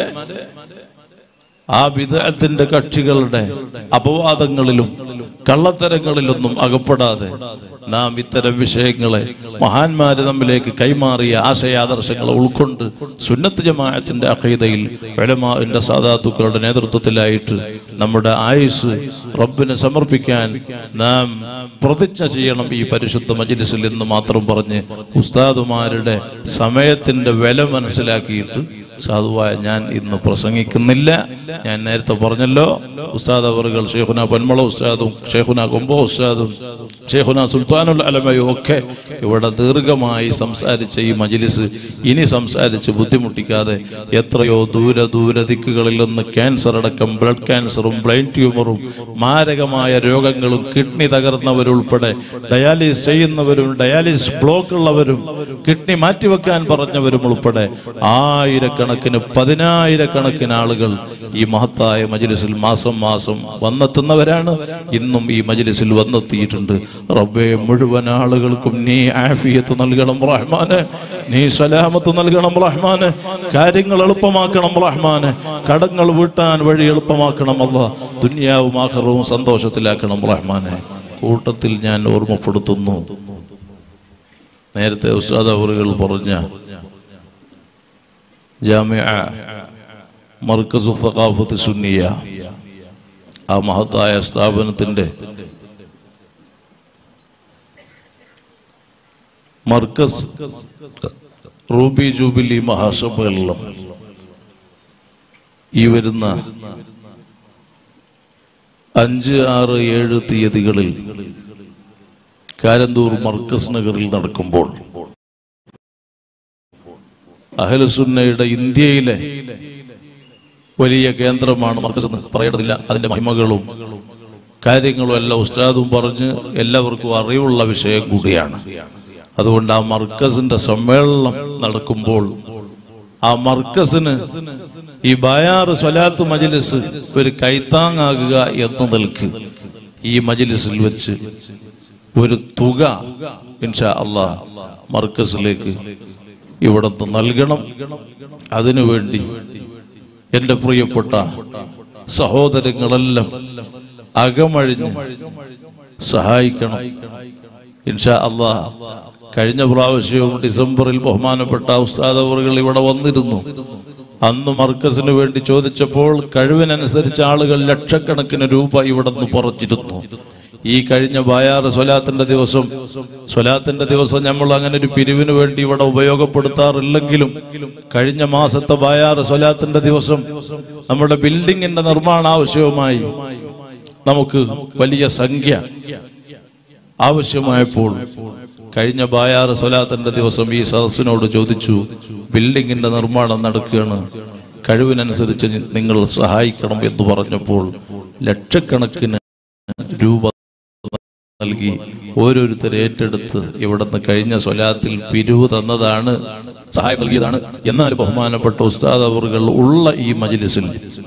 Speaker 1: ആ വിദഗ്ധത്തിന്റെ കക്ഷികളുടെ അപവാദങ്ങളിലും കള്ളത്തരങ്ങളിലൊന്നും അകപ്പെടാതെ നാം ഇത്തരം വിഷയങ്ങളെ മഹാന്മാര് നമ്മിലേക്ക് കൈമാറിയ ആശയാദർശങ്ങളെ ഉൾക്കൊണ്ട് സുന്നത്ത് ജമാഅത്തിന്റെ അഖീദയിൽ ഉലമാഇന്റെ സാദാത്തുക്കളുടെ നേതൃത്വത്തിലായിട്ട് നമ്മുടെ ആയുസ് റബ്ബിന് സമർപ്പിക്കാൻ നാം പ്രതിജ്ഞ ചെയ്യണം ഈ പരിശുദ്ധ മജ്ലിസിൽ എന്ന് മാത്രം പറഞ്ഞ് ഉസ്താദുമാരുടെ സമയത്തിന്റെ വില മനസ്സിലാക്കിയിട്ട് സാധുവായ ഞാൻ ഇന്ന് പ്രസംഗിക്കുന്നില്ല ഞാൻ നേരത്തെ പറഞ്ഞല്ലോ ഉസ്താദ് അവറുകൾ ഷെയ്ഖുന പന്മള ഉസ്താദും ഷെയ്ഖുന കൊമ്പോ ഉസ്താദും ഷെയ്ഖുന സുൽത്താനുൽ അലമയും ഒക്കെ ഇവിടെ ദീർഘമായി സംസാരിച്ച ഈ മജിലിസ് ഇനി സംസാരിച്ച് ബുദ്ധിമുട്ടിക്കാതെ എത്രയോ ദൂര ദൂര ദിക്കുകളിൽ നിന്ന് ക്യാൻസർ അടക്കം ബ്ലഡ് ക്യാൻസറും ബ്രെയിൻ ട്യൂമറും മാരകമായ രോഗങ്ങളും കിഡ്നി തകർന്നവരുൾപ്പെടെ ഡയാലിസിസ് ചെയ്യുന്നവരും ഡയാലിസിസ് ബ്ലോക്ക് ഉള്ളവരും കിഡ്നി മാറ്റിവെക്കാൻ പറഞ്ഞവരും ഉൾപ്പെടെ ആയിരക്കണക്കിന് പതിനായിരക്കണക്കിന് ആളുകൾ ഈ മഹത്തായ മജിലിസിൽ മാസം മാസം വന്നെത്തുന്നവരാണ് ഇന്നും ഈ മജിലിസിൽ വന്നെത്തിയിട്ടുണ്ട് റബ്ബെ മുഴുവൻ ആളുകൾക്കും നീ ആഫിയത്ത് നൽകണം റഹ്മാന് നീ സലാമത്ത് നൽകണം റഹ്മാന് കാര്യങ്ങൾ എളുപ്പമാക്കണം റഹ്മാന് കടങ്ങൾ വീട്ടാൻ വഴി എളുപ്പമാക്കണം അല്ല ദുന്യാവും ആഹ്റവും സന്തോഷത്തിലാക്കണം റഹ്മാനെ കൂട്ടത്തിൽ ഞാൻ ഓർമ്മപ്പെടുത്തുന്നു നേരത്തെ ഉസ്താദ് അവറുകൾ പറഞ്ഞ ജാമ്യ മർക്കസു സഖാഫത്ത് സുന്നിയ ആ മഹത്തായ സ്ഥാപനത്തിന്റെ മർക്കസ് റൂബി ജൂബിലി മഹാസഭകളിലും ഈ വരുന്ന അഞ്ച് ആറ് ഏഴ് തീയതികളിൽ കാരന്തൂർ മർക്കസ് നഗറിൽ നടക്കുമ്പോൾ അഹലസുന്നയുടെ ഇന്ത്യയിലെ വലിയ കേന്ദ്രമാണ് മർക്കസ് എന്ന് പറയേണ്ടതില്ല അതിന്റെ മഹിമകളും കാര്യങ്ങളും എല്ലാം ഉസ്താദും പറഞ്ഞ് എല്ലാവർക്കും അറിവുള്ള വിഷയം കൂടിയാണ് അതുകൊണ്ട് ആ മർക്കസിന്റെ സമ്മേളനം നടക്കുമ്പോൾ ആ മർക്കസിന് ഈ ബയാറ് സ്വലാത്ത് മജിലിസ് ഒരു കൈത്താങ്ങാകുക എന്ന നിൽക്ക് ഈ മജിലിസിൽ വെച്ച് ഒരു തുക ഇൻഷാ അള്ളാ മർക്കസിലേക്ക് ഇവിടുന്ന് നൽകണം അതിനുവേണ്ടി എന്റെ പ്രിയപ്പെട്ട സഹോദരങ്ങളെല്ലാം അകമഴിഞ്ഞ് സഹായിക്കണം ഇൻഷാ അള്ളാ കഴിഞ്ഞ പ്രാവശ്യവും ഡിസംബറിൽ ബഹുമാനപ്പെട്ട ഉസ്താദ് അവറുകൾ ഇവിടെ വന്നിരുന്നു അന്ന് മർക്കസിന് വേണ്ടി ചോദിച്ചപ്പോൾ കഴിവിനനുസരിച്ച് ആളുകൾ ലക്ഷക്കണക്കിന് രൂപ ഇവിടെ നിന്ന് പുറച്ചിരുന്നു ഈ കഴിഞ്ഞ ബായാറ് സ്വലാത്തിന്റെ ദിവസം സ്വലാത്തിന്റെ ദിവസം നമ്മൾ അങ്ങനെ ഒരു പിരിവിന് വേണ്ടി ഇവിടെ ഉപയോഗപ്പെടുത്താറില്ലെങ്കിലും കഴിഞ്ഞ മാസത്തെ ബായാറ് സ്വലാത്തിന്റെ ദിവസം നമ്മുടെ ബിൽഡിങ്ങിന്റെ നിർമ്മാണ ആവശ്യവുമായി നമുക്ക് വലിയ സംഖ്യ ആവശ്യമായപ്പോൾ കഴിഞ്ഞ ബായാറ് സ്വലാത്തിന്റെ ദിവസം ഈ സദസ്സിനോട് ചോദിച്ചു ബിൽഡിങ്ങിന്റെ നിർമ്മാണം നടക്കുകയാണ് കഴിവിനനുസരിച്ച് നിങ്ങൾ സഹായിക്കണം എന്ന് പറഞ്ഞപ്പോൾ ലക്ഷക്കണക്കിന് രൂപ നൽകി ഓരോരുത്തർ ഏറ്റെടുത്ത് ഇവിടുന്ന് കഴിഞ്ഞ സ്വലാത്തിൽ പിരിവ് തന്നതാണ് സഹായം നൽകിയതാണ് എന്നാൽ ബഹുമാനപ്പെട്ട ഉസ്താദ് അവറുകൾ ഉള്ള ഈ മജിലിസിൽ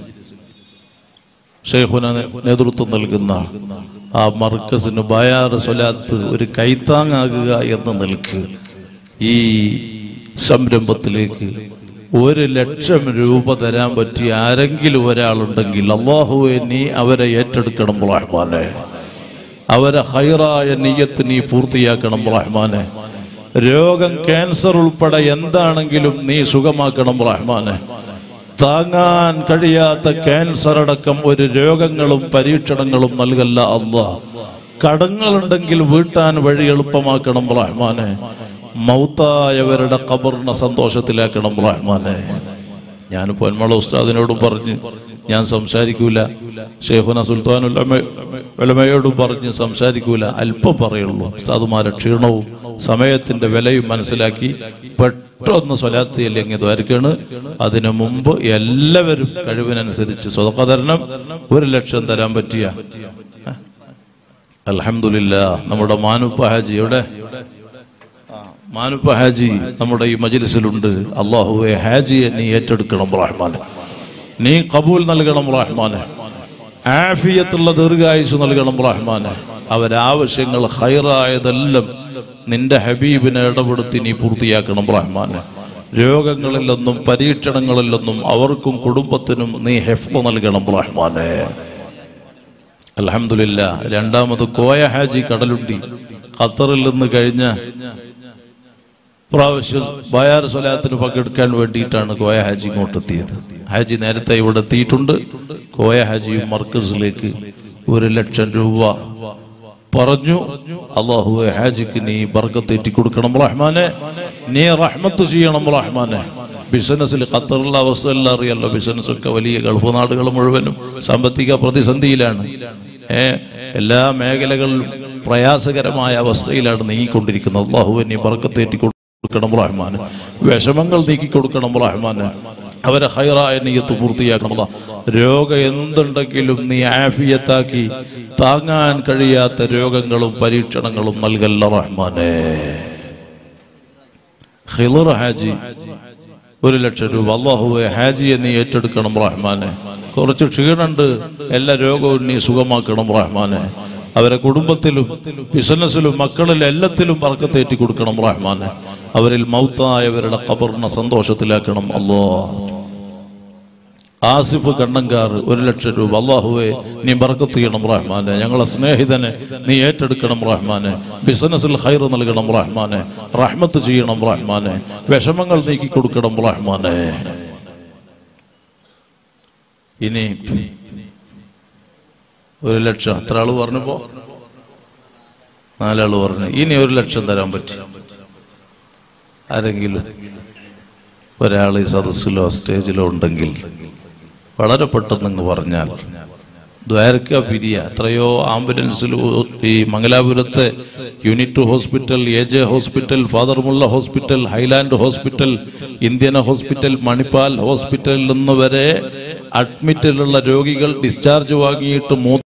Speaker 1: ഷെയ്ഖുന നേതൃത്വം നൽകുന്ന ആ മർക്കസിന് ബയാറ് സ്വലാത്ത് ഒരു കൈത്താങ്ങാകുക എന്ന് നിൽക്ക് ഈ സംരംഭത്തിലേക്ക് ഒരു ലക്ഷം രൂപ തരാൻ പറ്റിയ ആരെങ്കിലും ഒരാളുണ്ടെങ്കിൽ അള്ളാഹുവെ നീ അവരെ ഏറ്റെടുക്കണം റഹ്മാനെ അവരെ ഹൈറായ നീയത്ത് നീ പൂർത്തിയാക്കണം റഹ്മാനെ രോഗം ക്യാൻസർ ഉൾപ്പെടെ എന്താണെങ്കിലും നീ സുഖമാക്കണം റഹ്മാനെ താങ്ങാൻ കഴിയാത്ത ക്യാൻസർ അടക്കം ഒരു രോഗങ്ങളും പരീക്ഷണങ്ങളും നൽകല്ല അള്ളാ കടങ്ങളുണ്ടെങ്കിൽ വീട്ടാൻ വഴി എളുപ്പമാക്കണം റഹ്മാനെ മൗത്തായവരുടെ കബറിനെ സന്തോഷത്തിലാക്കണം റഹ്മാനെ ഞാൻ പൊന്മള ഉസ്താദിനോടും പറഞ്ഞ് ഞാൻ സംസാരിക്കൂല ഷെയ്ഖുന സുൽത്താനുൽ വിലമയോടും പറഞ്ഞ് സംസാരിക്കൂല അല്പം പറയുള്ളൂ ഉസ്താദുമാരെ ക്ഷീണവും സമയത്തിന്റെ വിലയും മനസ്സിലാക്കി പെട്ടെന്ന് സ്വലാത്തി അല്ലെങ്കിൽ ദ്വാരക്കാണ് അതിനു മുമ്പ് എല്ലാവരും കഴിവിനനുസരിച്ച് സ്വതക്ക തരണം ഒരു ലക്ഷം തരാൻ പറ്റിയ അലഹമില്ല നമ്മുടെ മാനുപ്പ ഹാജി എവിടെ മാനുപ്പ ഹാജി നമ്മുടെ ഈ മജിലിസിലുണ്ട് അള്ളാഹുവെ ഹാജിയെ നീ ഏറ്റെടുക്കണം റഹ്മാനെ നീ കബൂൽ നൽകണം റഹ്മാനെ ആഫിയത്തുള്ള ദീർഘായുസ് നൽകണം റഹ്മാനെ അവരാവശ്യങ്ങൾ ഹൈറായതെല്ലാം നിന്റെ ഹബീബിനെ ഇടപെടുത്തി നീ പൂർത്തിയാക്കണം റഹ്മാനെ രോഗങ്ങളിലൊന്നും പരീക്ഷണങ്ങളിലൊന്നും അവർക്കും കുടുംബത്തിനും നീ ഹെഫ്ത നൽകണം റഹ്മാനെ അലഹമില്ല രണ്ടാമത് കോയ ഹാജി കടലുണ്ടി ഖത്തറിൽ നിന്ന് കഴിഞ്ഞ പ്രാവശ്യം ബയാർ സ്വലാത്തിന് പങ്കെടുക്കാൻ വേണ്ടിയിട്ടാണ് കോയ ഹാജി ഇങ്ങോട്ടെത്തിയത് ഹാജി നേരത്തെ ഇവിടെ എത്തിയിട്ടുണ്ട് കോയ ഹാജി മർക്കസിലേക്ക് ഒരു ലക്ഷം രൂപ പറഞ്ഞു അള്ളാഹു ഹാജിക്ക് നീ ബർക്കത്തേറ്റി കൊടുക്കണം റഹ്മാനെ നീ റഹ്മത്ത് ചെയ്യണം റഹ്മാനെ ബിസിനസ്സിൽ ഖത്തറിലെ അവസ്ഥ എല്ലാം അറിയാലോ ബിസിനസ്സൊക്കെ വലിയ ഗൾഫ് നാടുകൾ മുഴുവനും സാമ്പത്തിക പ്രതിസന്ധിയിലാണ് ഏ എല്ലാ മേഖലകളിലും പ്രയാസകരമായ അവസ്ഥയിലാണ് നീങ്ങിക്കൊണ്ടിരിക്കുന്നത് അള്ളാഹു നീ ബർക്കത്തേറ്റി കൊടുക്കണം റഹ്മാന് വിഷമങ്ങൾ നീക്കി കൊടുക്കണം റഹ്മാന് അവരെ ഹൈറായ നീയത്ത് പൂർത്തിയാക്കണം അല്ലാ. രോഗം എന്തുണ്ടെങ്കിലും നീ ആഫിയത്താക്കി താങ്ങാൻ കഴിയാത്ത രോഗങ്ങളും പരീക്ഷണങ്ങളും നൽകല്ല റഹ്മാനെ ഖിളർ ഹാജി ഒരു ലക്ഷം രൂപ അള്ളാഹുവെ ഹാജിയെ നീ ഏറ്റെടുക്കണം റഹ്മാനെ കുറച്ച് ക്ഷീണുണ്ട് എല്ലാ രോഗവും നീ സുഖമാക്കണം റഹ്മാനെ അവരെ കുടുംബത്തിലും ബിസിനസ്സിലും മക്കളിലും എല്ലാത്തിലും പറക്കത്തേറ്റി കൊടുക്കണം റഹ്മാനെ അവരിൽ മൗത്തായവരുടെ ഖബറിനെ സന്തോഷത്തിലാക്കണം അല്ലോ ആസിഫ് കണ്ണങ്കാർ ഒരു ലക്ഷം രൂപ അള്ളാഹുവെ നീ ബർക്കത്ത് ചെയ്യണം റഹ്മാനെ ഞങ്ങളെ സ്നേഹിതനെ നീ ഏറ്റെടുക്കണം റഹ്മാനെ ബിസിനസ്സിൽ ഹൈർ നൽകണം റഹ്മാനെ റഹ്മത്ത് ചെയ്യണം റഹ്മാനെ വിഷമങ്ങൾ നീക്കി കൊടുക്കണം റഹ്മാനെ ഇനി ഒരു ലക്ഷം എത്ര ആള് പറഞ്ഞപ്പോ നാലാള് പറഞ്ഞു ഇനി ഒരു ലക്ഷം തരാൻ പറ്റി ആരെങ്കിലും ഒരാൾ ഈ സദസ്സിലോ സ്റ്റേജിലോ ഉണ്ടെങ്കിൽ വളരെ പെട്ടെന്ന് പറഞ്ഞാൽ ദ്വാരക്ക പിരിയ എത്രയോ ആംബുലൻസിൽ ഈ മംഗലാപുരത്തെ unit hospital A J hospital ഫാദർമുള്ള hospital highland hospital Indian hospital Manipal ഹോസ്പിറ്റലിൽ നിന്ന് വരെ അഡ്മിറ്റിലുള്ള രോഗികൾ ഡിസ്ചാർജ് വാങ്ങിയിട്ട് മൂ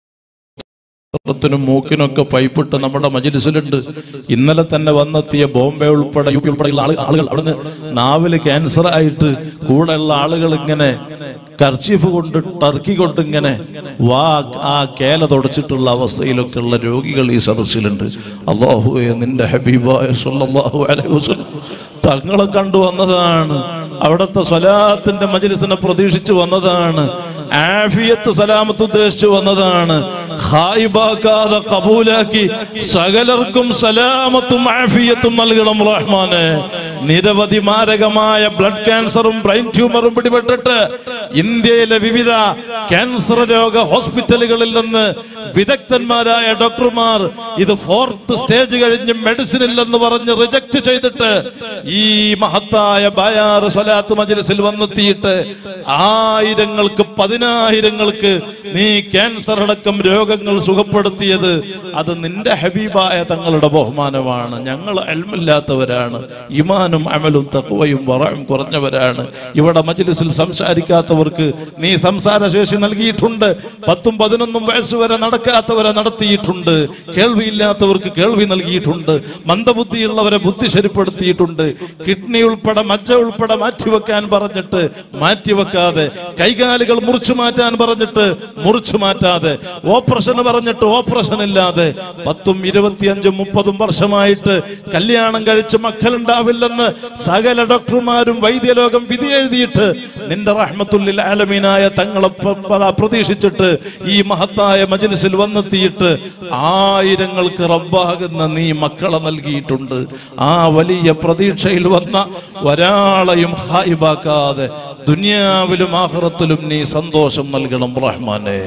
Speaker 1: ത്തിനും മൂക്കിനൊക്കെ പൈപ്പിട്ട് നമ്മുടെ മജിലിസിലുണ്ട് ഇന്നലെ തന്നെ വന്നെത്തിയ ബോംബെ ഉൾപ്പെടെ യു പി ഉൾപ്പെടെയുള്ള ആളു- ആളുകൾ അവിടുന്ന് നാവില് ക്യാൻസർ ആയിട്ട് കൂടെയുള്ള ആളുകൾ ഇങ്ങനെ കർച്ചീഫ് കൊണ്ട് ടർക്കി കൊണ്ട് ഇങ്ങനെ വാ ആ കേല തുടച്ചിട്ടുള്ള അവസ്ഥയിലൊക്കെ ഉള്ള രോഗികൾ ഈ സദസ്സിലുണ്ട് അള്ളാഹുവെ നിന്റെ ഹബീബായ സല്ലല്ലാഹു അലൈഹി വസല്ലം തങ്ങളെ കണ്ടു വന്നതാണ് അവിടുത്തെ സ്വലാത്തിന്റെ മജിലിസിനെ പ്രതീക്ഷിച്ചു വന്നതാണ് ആഫിയത്ത് സലാമത്ത് ഉദ്ദേശിച്ചു വന്നതാണ് ഹായിബാക്കാതെ കബൂലാക്കി സകലർക്കും സലാമത്തും ആഫിയത്തും നൽകണം റഹ്മാനെ നിരവധി മാരകമായ ബ്ലഡ് ക്യാൻസറും ബ്രെയിൻ ട്യൂമറും പിടിപെട്ടിട്ട് ഇന്ത്യയിലെ വിവിധ ക്യാൻസർ രോഗ ഹോസ്പിറ്റലുകളിൽ നിന്ന് വിദഗ്ധന്മാരായ ഡോക്ടർമാർ ഇത് ഫോർത്ത് സ്റ്റേജ് കഴിഞ്ഞ് മെഡിസിൻ ഇല്ലെന്ന് പറഞ്ഞ് റിജക്ട് ചെയ്തിട്ട് ഈ മഹത്തായ ബയാർ സ്വലാത്ത് മജ്ലിസിൽ വന്നെത്തിയിട്ട് ആയിരങ്ങൾക്ക് പതിനായിരങ്ങൾക്ക് നീ ക്യാൻസർ അടക്കം രോഗങ്ങൾ സുഖപ്പെടുത്തിയത് അത് നിന്റെ ഹബീബായ തങ്ങളുടെ ബഹുമാനമാണ് ഞങ്ങൾ അൽമില്ലാത്തവരാണ് ഇമാനും അമലും തക്വയും വറയും കുറഞ്ഞവരാണ് ഇവിടെ മജ്ലിസിൽ സംസാരിക്കാത്തവർക്ക് നീ സംസാരശേഷി നൽകിയിട്ടുണ്ട് പത്തും പതിനൊന്നും വയസ്സ് വരെ നടക്കാത്തവരെ നടത്തിയിട്ടുണ്ട് കേൾവിയില്ലാത്തവർക്ക് കേൾവി നൽകിയിട്ടുണ്ട് മന്ദബുദ്ധിയുള്ളവരെ ബുദ്ധി ശരിപ്പെടുത്തിയിട്ടുണ്ട് കിഡ്നി ഉൾപ്പെടെ മജ്ജ ഉൾപ്പെടെ മാറ്റിവെക്കാൻ പറഞ്ഞിട്ട് മാറ്റിവെക്കാതെ കൈകാലുകൾ മുറിച്ചു മാറ്റാൻ പറഞ്ഞിട്ട് മുറിച്ചു മാറ്റാതെ ഓപ്പറേഷൻ പറഞ്ഞിട്ട് ഓപ്പറേഷൻ ഇല്ലാതെ പത്തും ഇരുപത്തിയഞ്ചും മുപ്പതും വർഷമായിട്ട് കല്യാണം കഴിച്ച് മക്കളുണ്ടാവില്ലെന്ന് സകല ഡോക്ടർമാരും വൈദ്യലോകം വിധി എഴുതിയിട്ട് നിന്റെ റഹ്മത്തുല്ലിൽ ആലമീനായ തങ്ങളെ പ്ര- പ്ര- പ്രതീക്ഷിച്ചിട്ട് ഈ മഹത്തായ മജ്ലിസിൽ വന്നെത്തിയിട്ട് ആയിരങ്ങൾക്ക് റബ്ബാകുന്ന നീ മക്കളെ നൽകിയിട്ടുണ്ട് ആ വലിയ പ്രതീക്ഷയിൽ വന്ന ഒരാളെയും ഹായിബാക്കാതെ ദുനിയാവിലും ആഹ്റത്തിലും നീ സന്തോഷം നൽകണം റഹ്മാനെ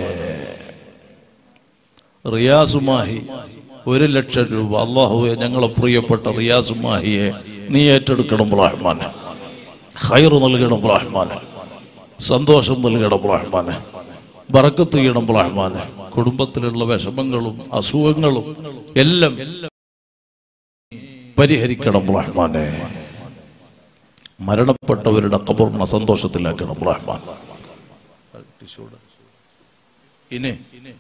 Speaker 1: റിയാസുമാഹി ഒരു ലക്ഷം രൂപ അള്ളാഹുവെ ഞങ്ങളെ പ്രിയപ്പെട്ട റിയാസുമാഹിയെ നീ ഏറ്റെടുക്കണം റഹ്മാനെ ഹൈർ നൽകണം റഹ്മാനെ സന്തോഷം നൽകണം റഹ്മാനെ ബറക്കത്ത് ചെയ്യണം റഹ്മാനെ കുടുംബത്തിലുള്ള വിഷമങ്ങളും അസുഖങ്ങളും എല്ലാം പരിഹരിക്കണം റഹ്മാനെ മരണപ്പെട്ടവരുടെ കബറിനെ സന്തോഷത്തിലാക്കണം റഹ്മാൻ ഇനി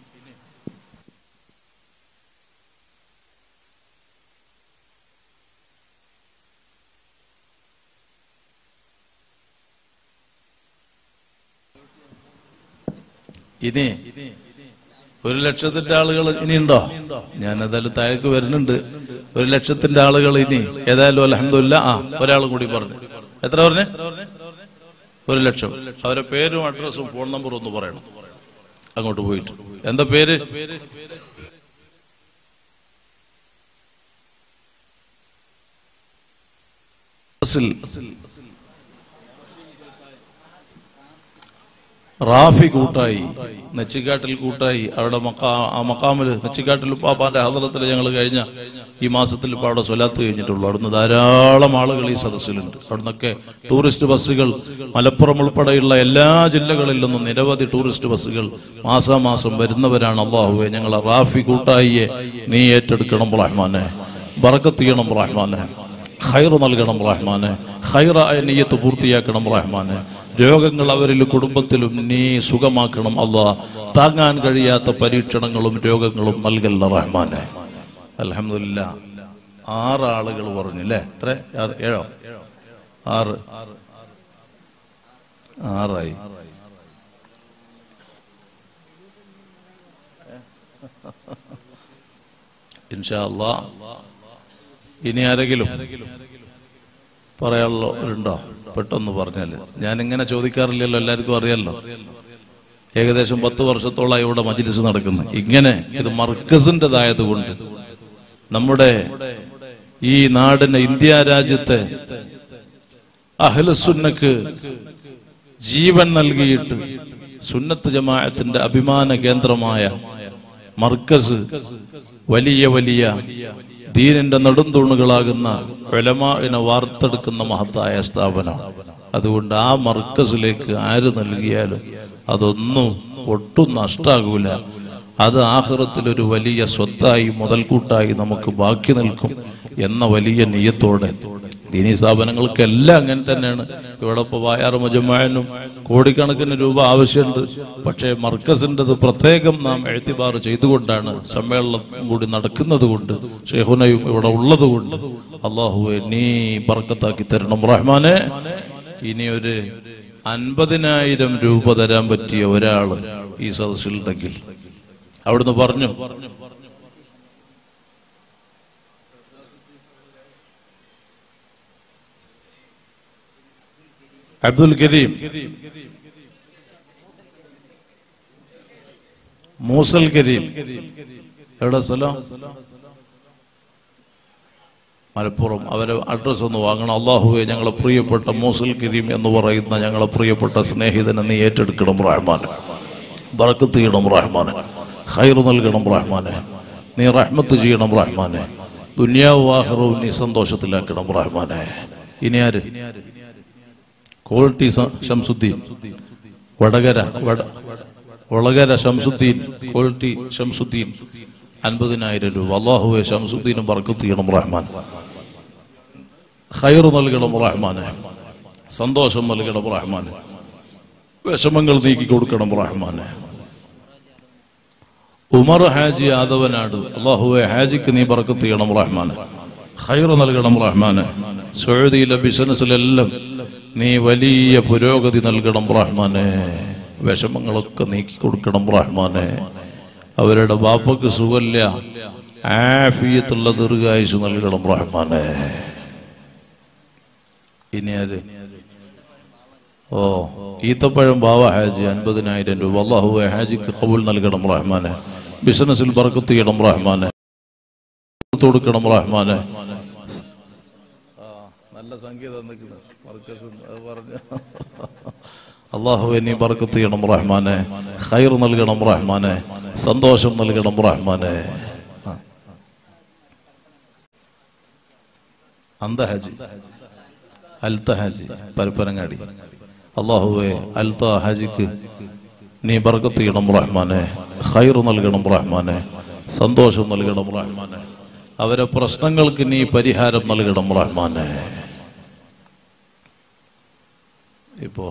Speaker 1: ഇനി ഒരു ലക്ഷത്തിന്റെ ആളുകൾ ഇനിയുണ്ടോ ഞാൻ ഏതായാലും താഴേക്ക് വരുന്നുണ്ട് ഒരു ലക്ഷത്തിന്റെ ആളുകൾ ഇനി ഏതായാലും അലഹമില്ല ആ ഒരാളും കൂടി പറഞ്ഞു എത്ര പറഞ്ഞേ ഒരു ലക്ഷം അവരെ പേരും അഡ്രസ്സും ഫോൺ നമ്പറും ഒന്ന് പറയണം അങ്ങോട്ട് പോയിട്ട് എന്താ പേര് അസിൽ റാഫി കൂട്ടായി നെച്ചിക്കാട്ടിൽ കൂട്ടായി അവിടെ മക്കാ ആ മക്കാമില് നെച്ചിക്കാട്ടിൽ പാപ്പാന്റെ ഹദറത്തിൽ ഞങ്ങൾ കഴിഞ്ഞ ഈ മാസത്തിൽ ഇപ്പോൾ അവിടെ സ്വലാത്ത് കഴിഞ്ഞിട്ടുള്ളൂ അവിടുന്ന് ധാരാളം ആളുകൾ ഈ സദസ്സിലുണ്ട് അവിടുന്നൊക്കെ ടൂറിസ്റ്റ് ബസ്സുകൾ മലപ്പുറം ഉൾപ്പെടെയുള്ള എല്ലാ ജില്ലകളിൽ നിന്നും നിരവധി ടൂറിസ്റ്റ് ബസ്സുകൾ മാസാമാസം വരുന്നവരാണ് അള്ളാഹുവെ ഞങ്ങളെ റാഫി കൂട്ടായിയെ നീ ഏറ്റെടുക്കണം റഹ്മാനെ ബറക്കത്ത് ചെയ്യണം റഹ്മാനെ ഖൈർ നൽകണം റഹ്മാനെ ഖൈറായ നീയത്ത് പൂർത്തിയാക്കണം റഹ്മാനെ രോഗങ്ങൾ അവരിൽ കുടുംബത്തിലും നീ സുഖമാക്കണം അല്ലാ താങ്ങാൻ കഴിയാത്ത പരീക്ഷണങ്ങളും രോഗങ്ങളും നൽകല്ല റഹ്മാനെ അലഹമില്ല ആറ് ആളുകൾ പറഞ്ഞു അല്ലേ എത്ര ആറ്? ഏഴോ ആറ് ആറായി ഇൻഷാ അല്ലാ ഇനി ആരെങ്കിലും പറയാനുള്ളവരുണ്ടോ പെട്ടെന്ന് പറഞ്ഞാല് ഞാൻ ഇങ്ങനെ ചോദിക്കാറില്ലല്ലോ എല്ലാവർക്കും അറിയാലോ ഏകദേശം പത്ത് വർഷത്തോളമായി ഇവിടെ മജിലിസ് നടക്കുന്നു ഇങ്ങനെ ഇത് മർക്കസിൻ്റെതായത് കൊണ്ട് നമ്മുടെ ഈ നാടിന് ഇന്ത്യ രാജ്യത്തെ അഹ്ലസുന്നക്ക് ജീവൻ നൽകിയിട്ട് സുന്നത്ത് ജമാഅത്തിന്റെ അഭിമാന കേന്ദ്രമായ മർക്കസ് വലിയ വലിയ ദീനിന്റെ നെടുന്തൂണുകളാകുന്ന ഉലമാവിനെ വാർത്തെടുക്കുന്ന മഹത്തായ സ്ഥാപനം അതുകൊണ്ട് ആ മർക്കസിലേക്ക് ആര് നൽകിയാലും അതൊന്നും ഒട്ടും നഷ്ടാകൂല അത് ആഹ്റത്തിൽ ഒരു വലിയ സ്വത്തായി മുതൽക്കൂട്ടായി നമുക്ക് ബാക്കി നിൽക്കും എന്ന വലിയ നീയത്തോടെ ദീനീ സ്ഥാപനങ്ങൾക്കെല്ലാം അങ്ങനെ തന്നെയാണ് ഇവിടെ ഇപ്പോൾ വായാറ് മുജമാനും കോടിക്കണക്കിന് രൂപ ആവശ്യമുണ്ട് പക്ഷേ മർക്കസിൻ്റെത് പ്രത്യേകം നാം എഴുത്തിബാർ ചെയ്തുകൊണ്ടാണ് സമ്മേളനം കൂടി നടക്കുന്നത് കൊണ്ട് ഷെഹുനയും ഇവിടെ ഉള്ളത് കൊണ്ട് അള്ളാഹുവെ നീ ബർക്കത്താക്കി തരണം റഹ്മാനെ ഇനി ഒരു അൻപതിനായിരം രൂപ തരാൻ പറ്റിയ ഒരാള് ഈ സദസ്സിലുണ്ടെങ്കിൽ അവിടുന്ന് പറഞ്ഞു അബ്ദുൽ കരീം മൂസൽ കരീം എവിടെ സ്ഥലം മലപ്പുറം അവരെ അഡ്രസ് ഒന്ന് വാങ്ങണം അള്ളാഹുവെ ഞങ്ങളെ പ്രിയപ്പെട്ട മൂസൽ കരീം എന്ന് പറയുന്ന ഞങ്ങളെ പ്രിയപ്പെട്ട സ്നേഹിതനെ നീ ഏറ്റെടുക്കണം റഹ്മാൻ ബറക്കത്ത് ചെയ്യണം റഹ്മാനെ ഖൈർ നൽകണം റഹ്മാനെ നീ റഹ്മത്ത് ചെയ്യണം റഹ്മാനെ ദുനിയാവ് ആഹ്റവും നീ സന്തോഷത്തിലാക്കണം റഹ്മാനെ ഇനി ആര് ക്വാളിറ്റി സ- ശംസുദ്ദീൻ വടകര വട- വളകര ശംസുദ്ദീൻ ക്വാളിറ്റി ശംസുദ്ദീൻ അൻപതിനായിരം രൂപ അള്ളാഹുവെ ശംസുദ്ദീനും ബർക്കത്ത് ചെയ്യണം റഹ്മാൻ ഖൈർ നൽകണം റഹ്മാനെ സന്തോഷം നൽകണം റഹ്മാനെ വിഷമങ്ങൾ നീക്കി കൊടുക്കണം റഹ്മാനെ ഉമർ ഹാജി ആദവനാട് അള്ളാഹുവെ ഹാജിക്ക് നീ ബർക്കത്ത് ചെയ്യണം റഹ്മാനെ ഖൈർ നൽകണം റഹ്മാനെ സൗദിയിലെ ബിസിനസ്സിലെല്ലാം നീ വലിയ പുരോഗതി നൽകണം റഹ്മാനെ വിഷമങ്ങളൊക്കെ നീക്കി കൊടുക്കണം റഹ്മാനെ അവരുടെ ബാപ്പക്ക് സുഖല്ല ആഫിയത്തുള്ള ദീർഘായുസ് നൽകണം റഹ്മാനെ ഇനി ആര് ഓ ഈത്തപ്പഴം ബാവ ഹാജി അൻപതിനായിരം രൂപ അള്ളാഹു ഹാജിക്ക് കബൂൽ നൽകണം റഹ്മാനെ ബിസിനസ്സിൽ ബർക്കത്ത് ചെയ്യണം റഹ്മാനെ കൊടുക്കണം റഹ്മാനെ നല്ല സംഗീതം പറഞ്ഞു അള്ളാഹു നീ ബർക്കത്ത് ചെയ്യണം റഹ്മാനെ ഖൈർ നൽകണം റഹ്മാനെ സന്തോഷം നൽകണം റഹ്മാനെ ആ. അന്ത ഹാജി അൽത്ത ഹാജി പരപ്പനങ്ങാടി അള്ളാഹുവെ അൽത്ത ഹാജിക്ക് നീ ബർക്കത്ത് ചെയ്യണം റഹ്മാനെ ഖൈർ നൽകണം റഹ്മാനെ സന്തോഷം നൽകണം റഹ്മാനെ അവരെ പ്രശ്നങ്ങൾക്ക് നീ പരിഹാരം നൽകണം റഹ്മാനെ ഇപ്പോ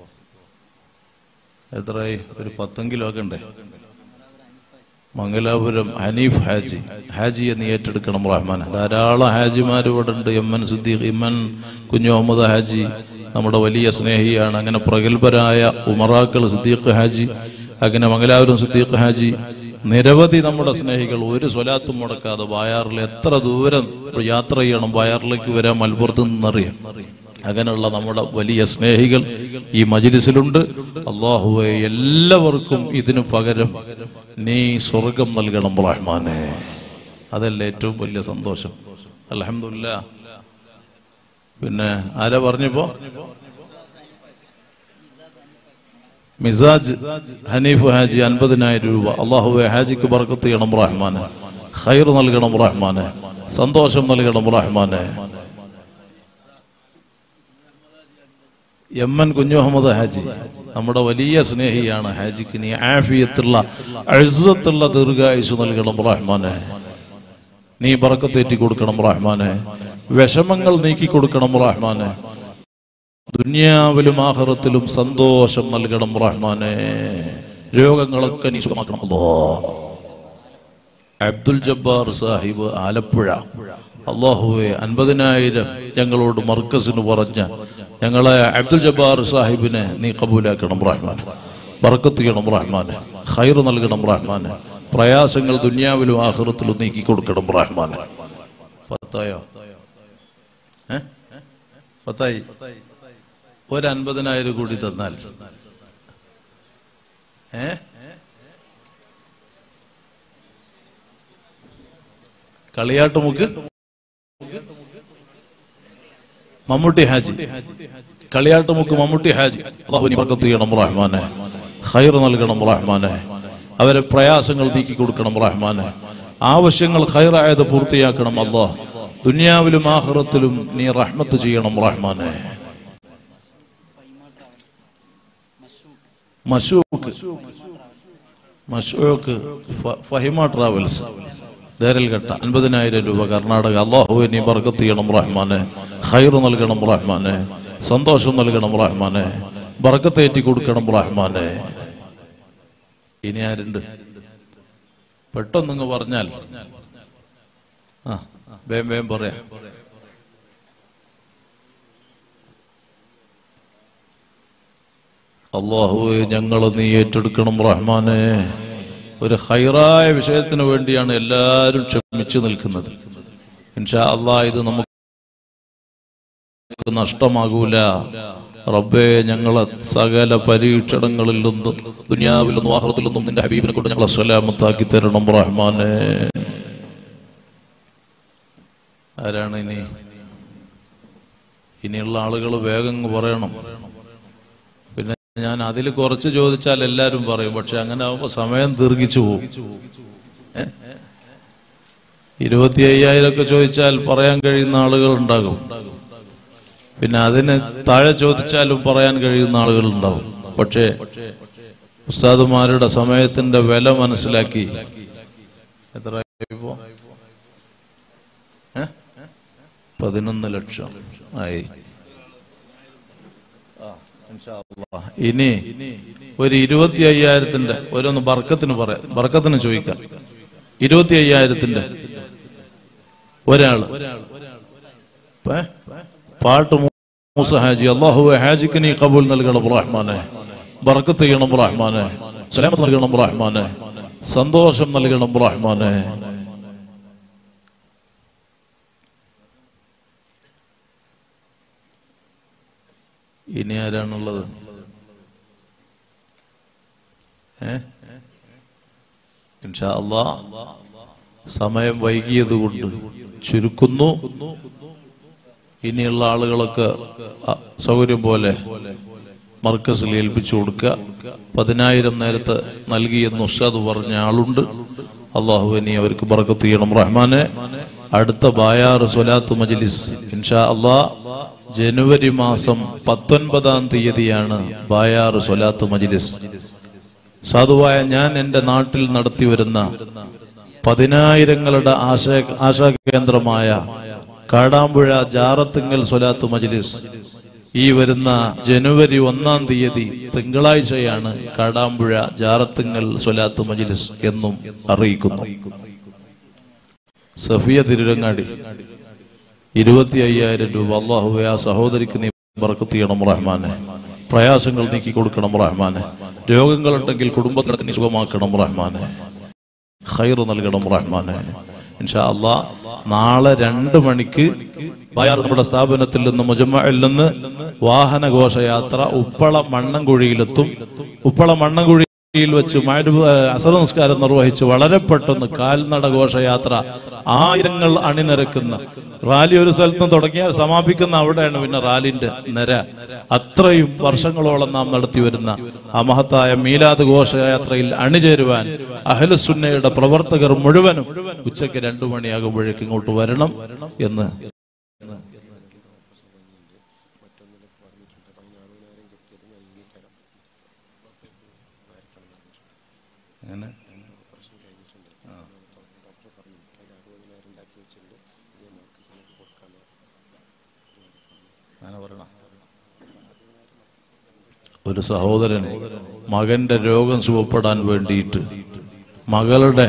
Speaker 1: എത്രയായി ഒരു പത്തെങ്കിലും ഒക്കെ ഉണ്ടേ മംഗലാപുരം ഹനീഫ് ഹാജി ഹാജിയെ നീ ഏറ്റെടുക്കണം റഹ്മാൻ ധാരാളം ഹാജിമാർ ഇവിടെ ഉണ്ട് എം എൻ സിദ്ദീഖ് ഇമ്മൻ കുഞ്ഞു മുഹമ്മദ് ഹാജി നമ്മുടെ വലിയ സ്നേഹിയാണ് അങ്ങനെ പ്രഗത്ഭരായ ഉമറാക്കൾ സിദ്ദീഖ് ഹാജി അങ്ങനെ മംഗലാപുരം സിദ്ദീഖ് ഹാജി നിരവധി നമ്മുടെ സ്നേഹികൾ ഒരു സ്വലാത്തും മുടക്കാതെ ബായാറിൽ എത്ര ദൂരം യാത്ര ചെയ്യണം ബായാറിലേക്ക് വരാൻ മലപ്പുറത്ത് നിന്നറിയാം അങ്ങനെയുള്ള നമ്മുടെ വലിയ സ്നേഹികൾ ഈ മജിലിസിലുണ്ട് അള്ളാഹുവെ എല്ലാവർക്കും ഇതിനു പകരം നീ സ്വർഗം നൽകണം റഹ്മാനെ അതല്ലേ ഏറ്റവും വലിയ സന്തോഷം അലഹമില്ല പിന്നെ ആരാ പറഞ്ഞപ്പോ മിസാജ് ഹനീഫ് ഹാജി അൻപതിനായിരം രൂപ അള്ളാഹുവെ ഹാജിക്ക് ബർക്കത്ത് ചെയ്യണം റഹ്മാനെ ഖൈർ നൽകണം റഹ്മാനെ സന്തോഷം നൽകണം റഹ്മാനെ എം എൻ കുഞ്ഞുമുഹമ്മദ് ഹാജി നമ്മുടെ വലിയ സ്നേഹിയാണ് ഹാജിക്ക് നീ ആഫിയത്തുള്ള അഴുസത്തുള്ള ദീർഘായുസ് നൽകണം റഹ്മാനെ നീ ബറക്കത്തേറ്റി കൊടുക്കണം റഹ്മാനെ വിഷമങ്ങൾ നീക്കി കൊടുക്കണം റഹ്മാനെ ദുനിയാവിലും ആഹ്റത്തിലും സന്തോഷം നൽകണം റഹ്മാനെ രോഗങ്ങളൊക്കെ നീ സുഖമാക്കണം അല്ലോ അബ്ദുൽ ജബ്ബാർ സാഹിബ് ആലപ്പുഴ അള്ളാഹുവെ അൻപതിനായിരം ഞങ്ങളോട് മർക്കസിന് പറഞ്ഞ ഞങ്ങളെ അബ്ദുൽ ജബ്ബാർ സാഹിബിനെ നീ കബൂലാക്കണം റഹ്മാൻ ബർക്കത്ത് ചെയ്യണം റഹ്മാന് ഖൈർ നൽകണം റഹ്മാന് പ്രയാസങ്ങൾ ദുനിയാവിലും ആഹ്റത്തിലും നീക്കി കൊടുക്കണം റഹ്മാന് പത്തായോ ഏ പത്തായി ഒരു അൻപതിനായിരം കൂടി തന്നാൽ ഏ കളിയാട്ടുമുക്ക് മമ്മൂട്ടി ഹാജി കളിയാട്ടുമുക്ക് മമ്മൂട്ടി ഹാജി അള്ളാഹുവിന് ബർക്കത്ത് ചെയ്യണം റഹ്മാനെ ഖൈർ നൽകണം റഹ്മാനെ അവരെ പ്രയാസങ്ങൾ നീക്കി കൊടുക്കണം റഹ്മാനെ ആവശ്യങ്ങൾ ഖൈറായത് പൂർത്തിയാക്കണം അള്ളാഹ് ദുനിയാവിലും ആഹ്റത്തിലും നീ റഹ്മത്ത് ചെയ്യണം റഹ്മാനെ മഷൂക്ക് മഷൂക്ക് ഫ- ഫഹിമ ട്രാവൽസ് ദേരൽഘട്ട അൻപതിനായിരം രൂപ കർണാടക അള്ളാഹുവെ നീ ബർക്കത്ത് ചെയ്യണം റഹ്മാനെ ഖൈർ നൽകണം റഹ്മാനെ സന്തോഷം നൽകണം റഹ്മാനെ ബർക്കത്തേറ്റി കൊടുക്കണം റഹ്മാനെ ഇനി ആരുണ്ട് പെട്ടെന്നങ്ങ് പറഞ്ഞാൽ ആ വേം വേം പറയാം അള്ളാഹുവെ ഞങ്ങളെ നീ ഏറ്റെടുക്കണം റഹ്മാനെ ഒരു ഹൈറായ വിഷയത്തിന് വേണ്ടിയാണ് എല്ലാവരും ക്ഷമിച്ചു നിൽക്കുന്നത് ഇൻഷാ അള്ളാഹ് ഇത് നമുക്ക് നഷ്ടമാകൂല റബ്ബേ ഞങ്ങളെ സകല പരീക്ഷണങ്ങളിൽ നിന്നും ദുനിയാവിൽ നിന്നും ആഹ്റത്തിൽ നിന്നും നിന്റെ ഹബീബിനെ കൊണ്ട് ഞങ്ങളെ സലാമത്താക്കി തരണം റഹ്മാനെ ആരാണ് ഇനി ഇനിയുള്ള ആളുകൾ വേഗം അങ്ങ് പറയണം പിന്നെ ഞാൻ അതിൽ കുറച്ച് ചോദിച്ചാൽ എല്ലാരും പറയും പക്ഷെ അങ്ങനെ ആവുമ്പോ സമയം ദീർഘിച്ചു പോകും ഏ? ഇരുപത്തി അയ്യായിരം ഒക്കെ ചോദിച്ചാൽ പറയാൻ കഴിയുന്ന ആളുകൾ ഉണ്ടാകും പിന്നെ അതിന് താഴെ ചോദിച്ചാലും പറയാൻ കഴിയുന്ന ആളുകൾ ഉണ്ടാവും പക്ഷേ ഉസ്താദുമാരുടെ സമയത്തിന്റെ വില മനസ്സിലാക്കി എത്ര ഇപ്പോ ഏ? പതിനൊന്ന് ലക്ഷം ആയി ഇനി ഒരു ഇരുപത്തി അയ്യായിരത്തിന്റെ ഓരോന്ന് ബർക്കത്തിന് പറയാം ബർക്കത്തിന് ചോദിക്കാം ഇരുപത്തി അയ്യായിരത്തിന്റെ ഒരാള് പേ? പാട്ട് മൂസ ഹാജി അള്ളാഹു ഹാജിക്ക് നീ കബൂൽ നൽകണം റഹ്മാനെ ബർക്കത്ത് ചെയ്യണം റഹ്മാനെ സലാമത്ത് നൽകണം റഹ്മാനെ സന്തോഷം നൽകണം റഹ്മാനെ ഇനി ആരാണുള്ളത് ഏ ഇൻഷാ അള്ളാ സമയം വൈകിയത് കൊണ്ട് ചുരുക്കുന്നു ഇനിയുള്ള ആളുകളൊക്കെ അ- സൗകര്യം പോലെ മർക്കസിൽ ഏൽപ്പിച്ചു കൊടുക്കുക പതിനായിരം നേരത്തെ നൽകിയെന്ന് ഉസ്താദ് പറഞ്ഞ ആളുണ്ട് അള്ളാഹു ഇനി അവർക്ക് ബർക്കത്ത് ചെയ്യണം റഹ്മാനെ അടുത്ത ബായാറ് സ്വലാത്ത് മജ്ലിസ് ഇൻഷാ അള്ളാ ജനുവരി മാസം പത്തൊൻപതാം തീയതിയാണ് ബായാറ് സ്വലാത്ത് മജ്ലിസ് സാധുവായ ഞാൻ എന്റെ നാട്ടിൽ നടത്തി വരുന്ന പതിനായിരങ്ങളുടെ ആശ ആശാകേന്ദ്രമായ കാടാമ്പുഴ ജാറത്തിങ്കൽ സ്വലാത്ത് മജ്ലിസ് ഈ വരുന്ന ജനുവരി ഒന്നാം തീയതി തിങ്കളാഴ്ചയാണ് കാടാമ്പുഴ ജാറത്തിങ്കൽ സ്വലാത്ത് മജ്ലിസ് എന്നും അറിയിക്കുന്നു സഫിയ തിരുരങ്ങാടി ഇരുപത്തി അയ്യായിരം രൂപ അള്ളാഹുവെ ആ സഹോദരിക്ക് നീ ബർക്കത്ത് ചെയ്യണം റഹ്മാനെ പ്രയാസങ്ങൾ നീക്കി കൊടുക്കണം റഹ്മാനെ രോഗങ്ങളുണ്ടെങ്കിൽ കുടുംബത്തിന് നീ സുഖമാക്കണം റഹ്മാനെ ഖൈർ നൽകണം റഹ്മാനെ ഇൻഷാ അള്ളാ നാളെ രണ്ട് മണിക്ക് ബയാർ നമ്മുടെ സ്ഥാപനത്തിൽ നിന്ന് മുജമ്മയിൽ നിന്ന് വാഹന ഘോഷയാത്ര ഉപ്പള മണ്ണൻകുഴിയിലെത്തും ഉപ്പള മണ്ണൻകുഴി യിൽ വെച്ച് മഅരിബ് അസർ നമസ്കാരം നിർവഹിച്ച് വളരെ പെട്ടെന്ന് കാൽനട ഘോഷയാത്ര ആയിരങ്ങൾ അണിനിരക്കുന്ന റാലി ഒരു സ്ഥലത്ത് തുടങ്ങിയാൽ സമാപിക്കുന്ന അവിടെയാണ് പിന്നെ റാലിന്റെ നിര അത്രയും വർഷങ്ങളോളം നാം നടത്തി വരുന്ന ആ മഹത്തായ മീലാദ് ഘോഷയാത്രയിൽ അണിചേരുവാൻ അഹലുസുന്നയുടെ പ്രവർത്തകർ മുഴുവനും ഉച്ചയ്ക്ക് രണ്ടു മണിയാകുമ്പോഴേക്ക് ഇങ്ങോട്ട് വരണം എന്ന് അങ്ങനെ അങ്ങനെ പറയണം. ഒരു സഹോദരൻ മകന്റെ രോഗം സുഖപ്പെടാൻ വേണ്ടിയിട്ട് മകളുടെ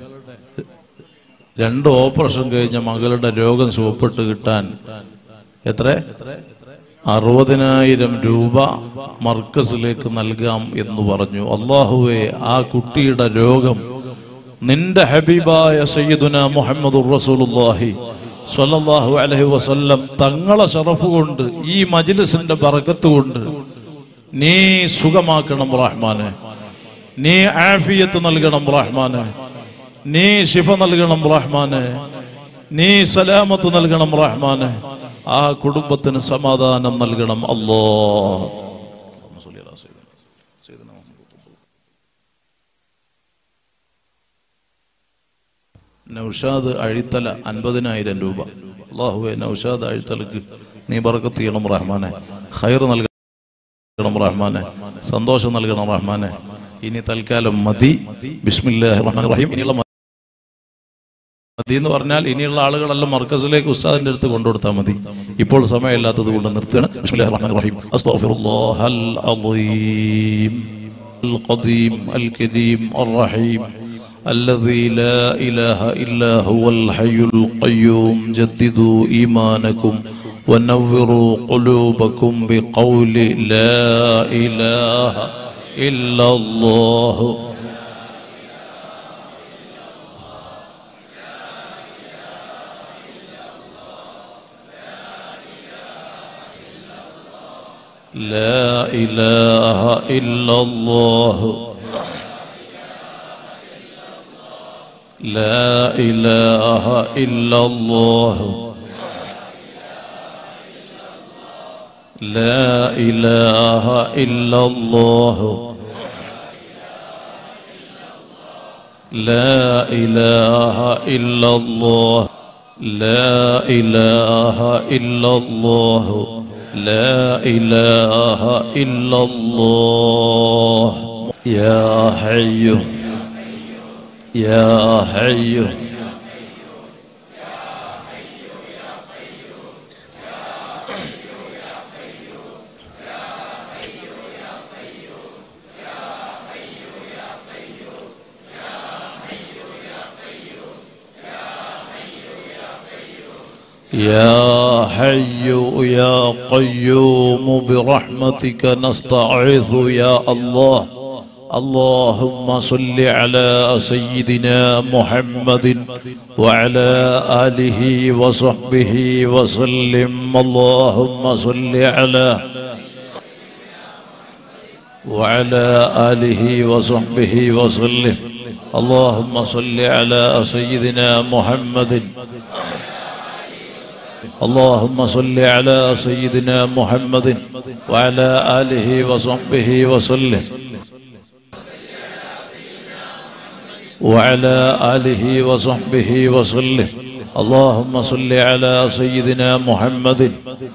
Speaker 1: രണ്ട് ഓപ്പറേഷൻ കഴിഞ്ഞ മകളുടെ രോഗം സുഖപ്പെട്ട് കിട്ടാൻ എത്ര അറുപതിനായിരം രൂപ മർക്കസിലേക്ക് നൽകാം എന്ന് പറഞ്ഞു അള്ളാഹുവെ ആ കുട്ടിയുടെ രോഗം നിന്റെ ഹബീബായ സയ്യിദുന മുഹമ്മദ് റസൂലുള്ളാഹി സ്വല്ലല്ലാഹു അലൈഹി വസല്ലം തങ്ങളെ ഷറഫ് കൊണ്ട് ഈ മജ്ലിസിന്റെ ബറക്കത്ത് കൊണ്ട് നീ സുഖമാക്കണം റഹ്മാനെ നീ ആഫിയത്ത് നൽകണം റഹ്മാനെ നീ ശിഫ നൽകണം റഹ്മാനെ നീ സലാമത്ത് നൽകണം റഹ്മാനെ ആ കുടുംബത്തിന് സമാധാനം നൽകണം അല്ലോ നൗഷാദ് അഴിത്തല അൻപതിനായിരം രൂപ അള്ളാഹുവെ നൗഷാദ് അഴിത്തലക്ക് നീ ബറക്കത്ത് ചെയ്യണം റഹ്മാനെ ഖൈർ നൽകണം റഹ്മാനെ സന്തോഷം നൽകണം റഹ്മാനെ ഇനി തൽക്കാലം മതി ബിസ്മില്ലാഹി റഹ്മാൻ റഹീം ഇനിയുള്ള മതി എന്ന് പറഞ്ഞാൽ ഇനിയുള്ള ആളുകളെല്ലാം മർക്കസിലേക്ക് ഉസ്താദിന്റെ അടുത്ത് കൊണ്ടുകൊടുത്താൽ മതി ഇപ്പോൾ സമയമില്ലാത്തത് കൊണ്ട് നിർത്തുകയാണ് ബിസ്മില്ലാഹിർ റഹ്മാനിർ റഹീം അസ്തഗ്ഫിറുല്ലാഹൽ അളീം القديم الكريم الرحيم الذي لا إله إلا هو الحي القيوم جددوا إيمانكم ونوروا قلوبكم بقول لا إله إلا الله لا إله إلا الله لا إله إلا الله لا إله إلا الله لا إله إلا الله لا إله إلا الله لا إله إلا الله يا حي يا حي يا حي يا قيوم برحمتك نستعيذ يا الله اللهم صل على سيدنا محمد وعلى آله وصحبه وسلم اللهم صل على وعلى آله وصحبه وسلم اللهم صل على سيدنا محمد اللهم صل على سيدنا محمد وعلى آله وصحبه وسلم وعلى آله وصحبه وسلم اللهم صل على سيدنا محمد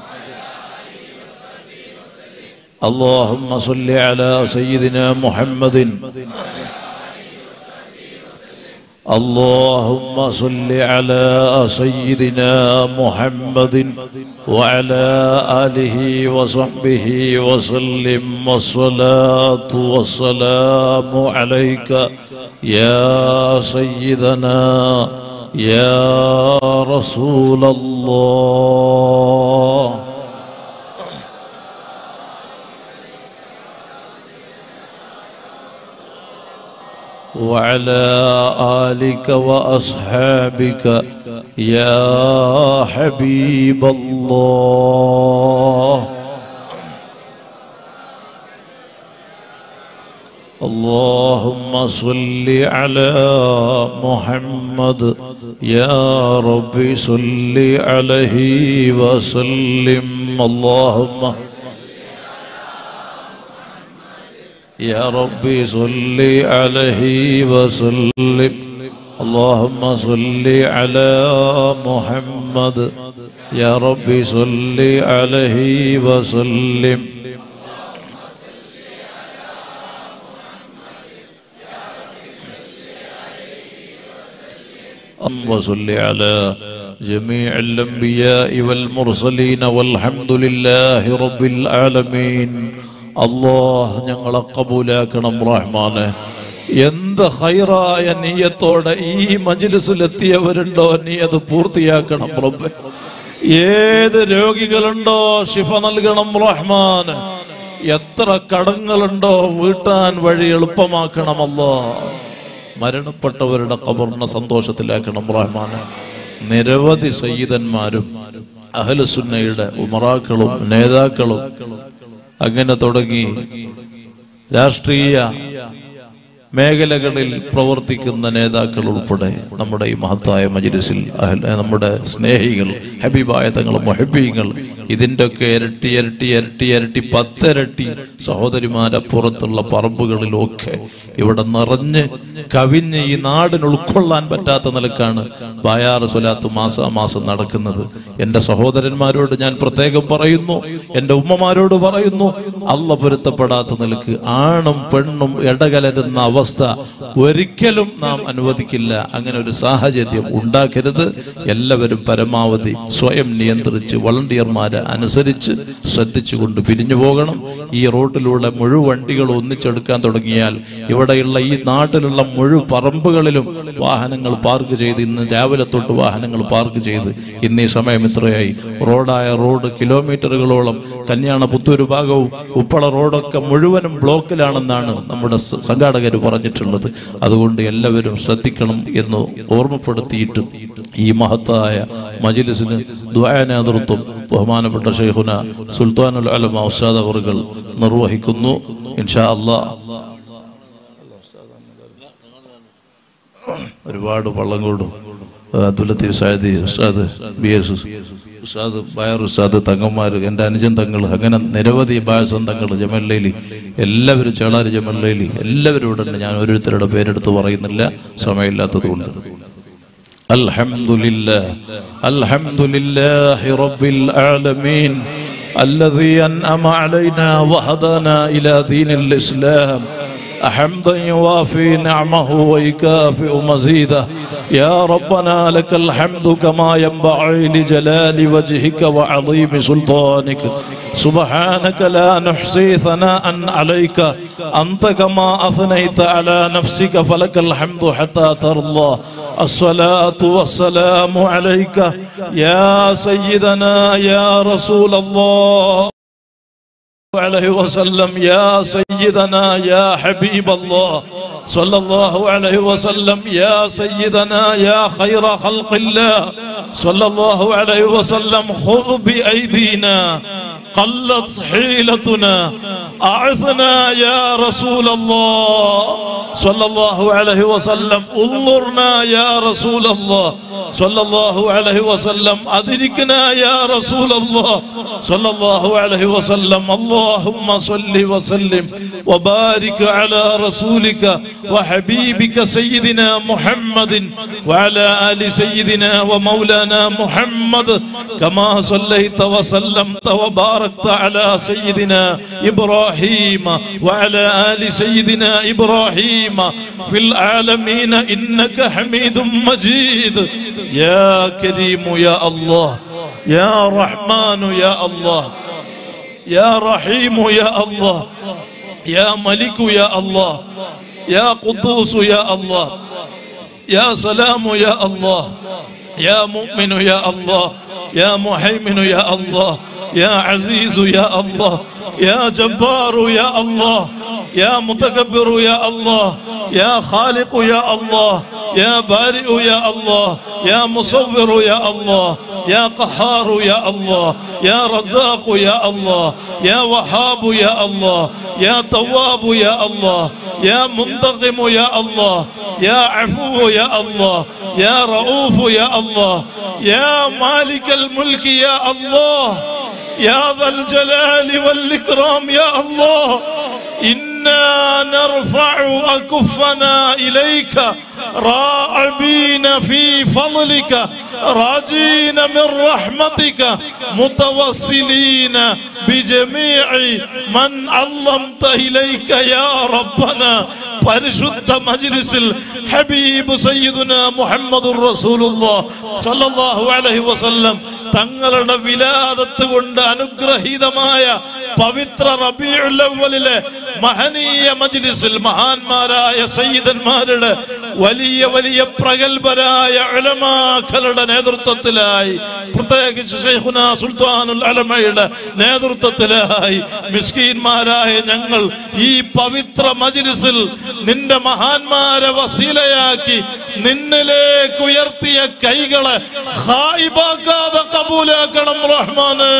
Speaker 1: اللهم صل على سيدنا محمد اللهم صل على سيدنا محمد وعلى آله وصحبه وسلم والصلاة والسلام عليك يا سيدنا يا رسول الله وعلى آلك وأصحابك يا حبيب الله اللهم صل على محمد يا رب صل عليه وسلم اللهم يا رب صل عليه وسلم اللهم صل على محمد يا رب صل عليه وسلم وصل على جميع الأنبياء والمرسلين والحمد لله رب العالمين അള്ളാഹ് ഞങ്ങളെ കബൂലാക്കണം റഹ്മാനെ എന്ത് ഹൈറായ നീയത്തോടെ ഈ മജിലിസിലെത്തിയവരുണ്ടോ നീ അത് പൂർത്തിയാക്കണം റബ്ബെ ഏത് രോഗികളുണ്ടോ ശിഫ നൽകണം റഹ്മാന് എത്ര കടങ്ങളുണ്ടോ വീട്ടാൻ വഴി എളുപ്പമാക്കണമല്ലോ മരണപ്പെട്ടവരുടെ കബറിനെ സന്തോഷത്തിലാക്കണം റഹ്മാന് നിരവധി സയ്യിദന്മാരും അഹലസുന്നയുടെ ഉമറാക്കളും നേതാക്കളും അങ്ങനെ തുടങ്ങി രാഷ്ട്രീയ മേഖലകളിൽ പ്രവർത്തിക്കുന്ന നേതാക്കൾ ഉൾപ്പെടെ നമ്മുടെ ഈ മഹത്തായ മജിലിസിൽ അഹ്ല- നമ്മുടെ സ്നേഹികൾ ഹബീബായ തങ്ങൾ മൊഹബീങ്ങൾ ഇതിൻ്റെ ഒക്കെ ഇരട്ടി ഇരട്ടി ഇരട്ടി ഇരട്ടി പത്തിരട്ടി സഹോദരിമാരപ്പുറത്തുള്ള പറമ്പുകളിലൊക്കെ ഇവിടെ നിറഞ്ഞ് കവിഞ്ഞ് ഈ നാടിന് ഉൾക്കൊള്ളാൻ പറ്റാത്ത നിലക്കാണ് ബായാറ് സ്വലാത്ത് മാസാമാസം നടക്കുന്നത് എൻ്റെ സഹോദരന്മാരോട് ഞാൻ പ്രത്യേകം പറയുന്നു എൻ്റെ ഉമ്മമാരോട് പറയുന്നു അല്ല പൊരുത്തപ്പെടാത്ത നിലക്ക് ആണും പെണ്ണും ഇടകലരുന്ന അവസ്ഥ ഒരിക്കലും നാം അനുവദിക്കില്ല അങ്ങനെ ഒരു സാഹചര്യം ഉണ്ടാക്കരുത് എല്ലാവരും പരമാവധി സ്വയം നിയന്ത്രിച്ച് വളണ്ടിയർമാരെ അനുസരിച്ച് ശ്രദ്ധിച്ചുകൊണ്ട് പിരിഞ്ഞു പോകണം ഈ റോഡിലൂടെ മുഴുവൻ വണ്ടികൾ ഒന്നിച്ചെടുക്കാൻ തുടങ്ങിയാൽ ഇവിടെയുള്ള ഈ നാട്ടിലുള്ള മുഴു പറമ്പുകളിലും വാഹനങ്ങൾ പാർക്ക് ചെയ്ത് ഇന്ന് രാവിലെ തൊട്ട് വാഹനങ്ങൾ പാർക്ക് ചെയ്ത് ഇന്ന് ഈ സമയം ഇത്രയായി റോഡായ റോഡ് കിലോമീറ്ററുകളോളം കല്യാണ പുത്തൂര് ഭാഗവും ഉപ്പള റോഡൊക്കെ മുഴുവനും ബ്ലോക്കിലാണെന്നാണ് നമ്മുടെ സ- സംഘാടകർ പറഞ്ഞിട്ടുള്ളത് അതുകൊണ്ട് എല്ലാവരും ശ്രദ്ധിക്കണം എന്ന് ഓർമ്മപ്പെടുത്തിയിട്ട് ഈ മഹത്തായ മജിലിസിന് ദ്വായ നേതൃത്വം ബഹുമാനപ്പെട്ട ഷെയ്ഖുന സുൽത്താനുൽ അലമ ഉസ്താദ് അവറുകൾ നിർവഹിക്കുന്നു ഇൻഷാ അള്ളാ ഒരുപാട് വള്ളം കൂടും അബ്ദുലത്തീഫ് സായദി ഉസ്താദ് ബി എസ് ഉസ്താദ് ബയർ ഉസ്താദ് തങ്ങന്മാർ എൻ്റെ അനുജൻ തങ്ങൾ അങ്ങനെ നിരവധി ബായസം തങ്ങൾ ജമല്ലയിലി എല്ലാവരും ചേളാരി ജമല്ലയിലി എല്ലാവരും ഇവിടെ ഉണ്ട് ഞാൻ ഓരോരുത്തരുടെ പേരെടുത്ത് പറയുന്നില്ല സമയമില്ലാത്തത് കൊണ്ട് الحمد لله الحمد لله رب العالمين الذي أنعم علينا وهدانا إلى دين الإسلام حمدا يوافي نعمه ويكافئ مزيده يا ربنا لك الحمد كما ينبغي لجلال وجهك وعظيم سلطانك سبحانك لا نحصي ثناء عليك أنت كما أثنيت على نفسك فلك الحمد حتى ترضى الصلاة والسلام عليك يا سيدنا يا رسول الله عليه وسلم يا سيدنا يا حبيب الله صلى الله عليه وسلم يا سيدنا يا خير خلق الله صلى الله عليه وسلم خذ بأيدينا قلت حيلتنا أعثنا يا رسول الله صلى الله عليه وسلم انظرنا يا رسول الله صلى الله عليه وسلم أدركنا يا رسول الله صلى الله عليه وسلم اللهم صل وسلم وبارك على رسولك وحبيبك سيدنا محمد وعلى آل سيدنا ومولانا محمد كما صليت وسلمت وباركت على سيدنا إبراهيم وعلى آل سيدنا إبراهيم في العالمين إنك حميد مجيد يا كريم يا الله يا رحمن يا الله يا رحيم يا الله يا ملك يا الله يا قدوس يا الله يا سلام يا الله يا مؤمن يا الله يا محيمن يا الله يا عزيز يا الله يا جبار يا الله يا متكبر يا الله يا خالق يا الله يا بارئ يا الله يا مصور يا الله يا قهار يا الله يا رزاق يا الله يا وهاب يا الله يا تواب يا الله يا منتقم يا الله يا عفو يا الله يا رؤوف يا الله يا مالك الملك يا الله يا ذا الجلال والإكرام يا الله إنا نرفع أكفنا إليك راعبين في فضلك راجين من رحمتك متوسلين بجميع من علمت إليك يا ربنا പരിശുദ്ധ മജ്ലിസിൽ ഹബീബ് സയ്യിദുന മുഹമ്മദുർ റസൂലുള്ളാഹ് സ്വല്ലല്ലാഹു അലൈഹി വസല്ലം തങ്ങളുടെ വിലാദത്ത് കൊണ്ട് അനുഗ്രഹീതമായ പവിത്ര റബീഉൽ അവ്വലിലെ മഹനീയ മജ്ലിസിൽ മഹാന്മാരായ സയ്യിദന്മാരുടെ വലിയ വലിയ പ്രഗത്ഭരായ ഉലമാക്കളുടെ നേതൃത്വത്തിലായി പ്രത്യേകിച്ച് ഷെയ്ഖുന സുൽത്താനുൽ അലമയുടെ നേതൃത്വത്തിലായി മിസ്കീന്മാരായ ഞങ്ങൾ ഈ പവിത്ര മജ്ലിസിൽ നിന്റെ മഹാന്മാരെ വസീലയാക്കി നിന്നിലേക്ക് ഉയർത്തിയ കൈകളെ ഹായിബാക്കാതെ കബൂലാക്കണം റഹ്മാന്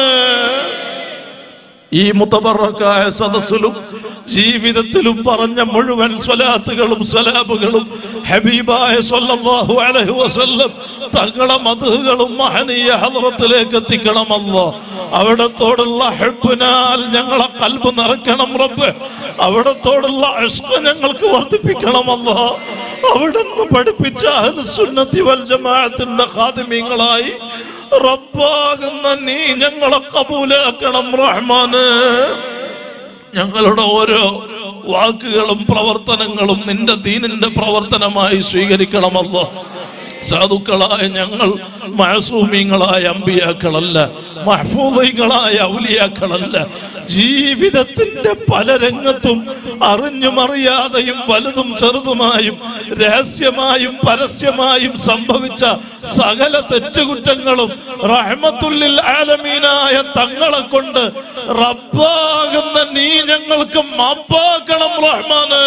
Speaker 1: ഈ മുത്തബറക്കായ സദസ്സിലും ജീവിതത്തിലും പറഞ്ഞ മുഴുവൻ സ്വലാത്തുകളും സലാമുകളും ഹബീബായ സ്വല്ലല്ലാഹു അലൈഹി വസല്ലം തങ്ങളെ മധുകളും മഹനീയ ഹദ്റത്തിലേക്ക് എത്തിക്കണമല്ലോ അവിടത്തോടുള്ള ഹെബിനാൽ ഞങ്ങളെ കൽബ് നിറയ്ക്കണം റബ്ബ് അവിടത്തോടുള്ള ഇഷ്ക ഞങ്ങൾക്ക് വർദ്ധിപ്പിക്കണമല്ലോ അവിടുന്ന് പഠിപ്പിച്ച അഹ്ലുസുന്നത്തി വൽ ജമാഅത്തിന്റെ ഖാദിമീങ്ങളായി റബ്ബാകുന്ന നീ ഞങ്ങളെ കബൂലാക്കണം റഹ്മാന് ഞങ്ങളുടെ ഓരോ വാക്കുകളും പ്രവർത്തനങ്ങളും നിന്റെ ദീനിന്റെ പ്രവർത്തനമായി സ്വീകരിക്കണമല്ലോ സാധുക്കളായ ഞങ്ങൾ മഴസൂമിങ്ങളായ അമ്പിയാക്കളല്ല മഹഫൂദങ്ങളായ ഔലിയാക്കളല്ല ജീവിതത്തിന്റെ പല രംഗത്തും അറിഞ്ഞും അറിയാതെയും വലുതും ചെറുതുമായും രഹസ്യമായും പരസ്യമായും സംഭവിച്ച സകല തെറ്റുകുറ്റങ്ങളും റഹ്മത്തുല്ലിൽ ആലമീനായ തങ്ങളെ കൊണ്ട് റബ്ബാകുന്ന നീ ഞങ്ങൾക്ക് മാപ്പാക്കണം റഹ്മാന്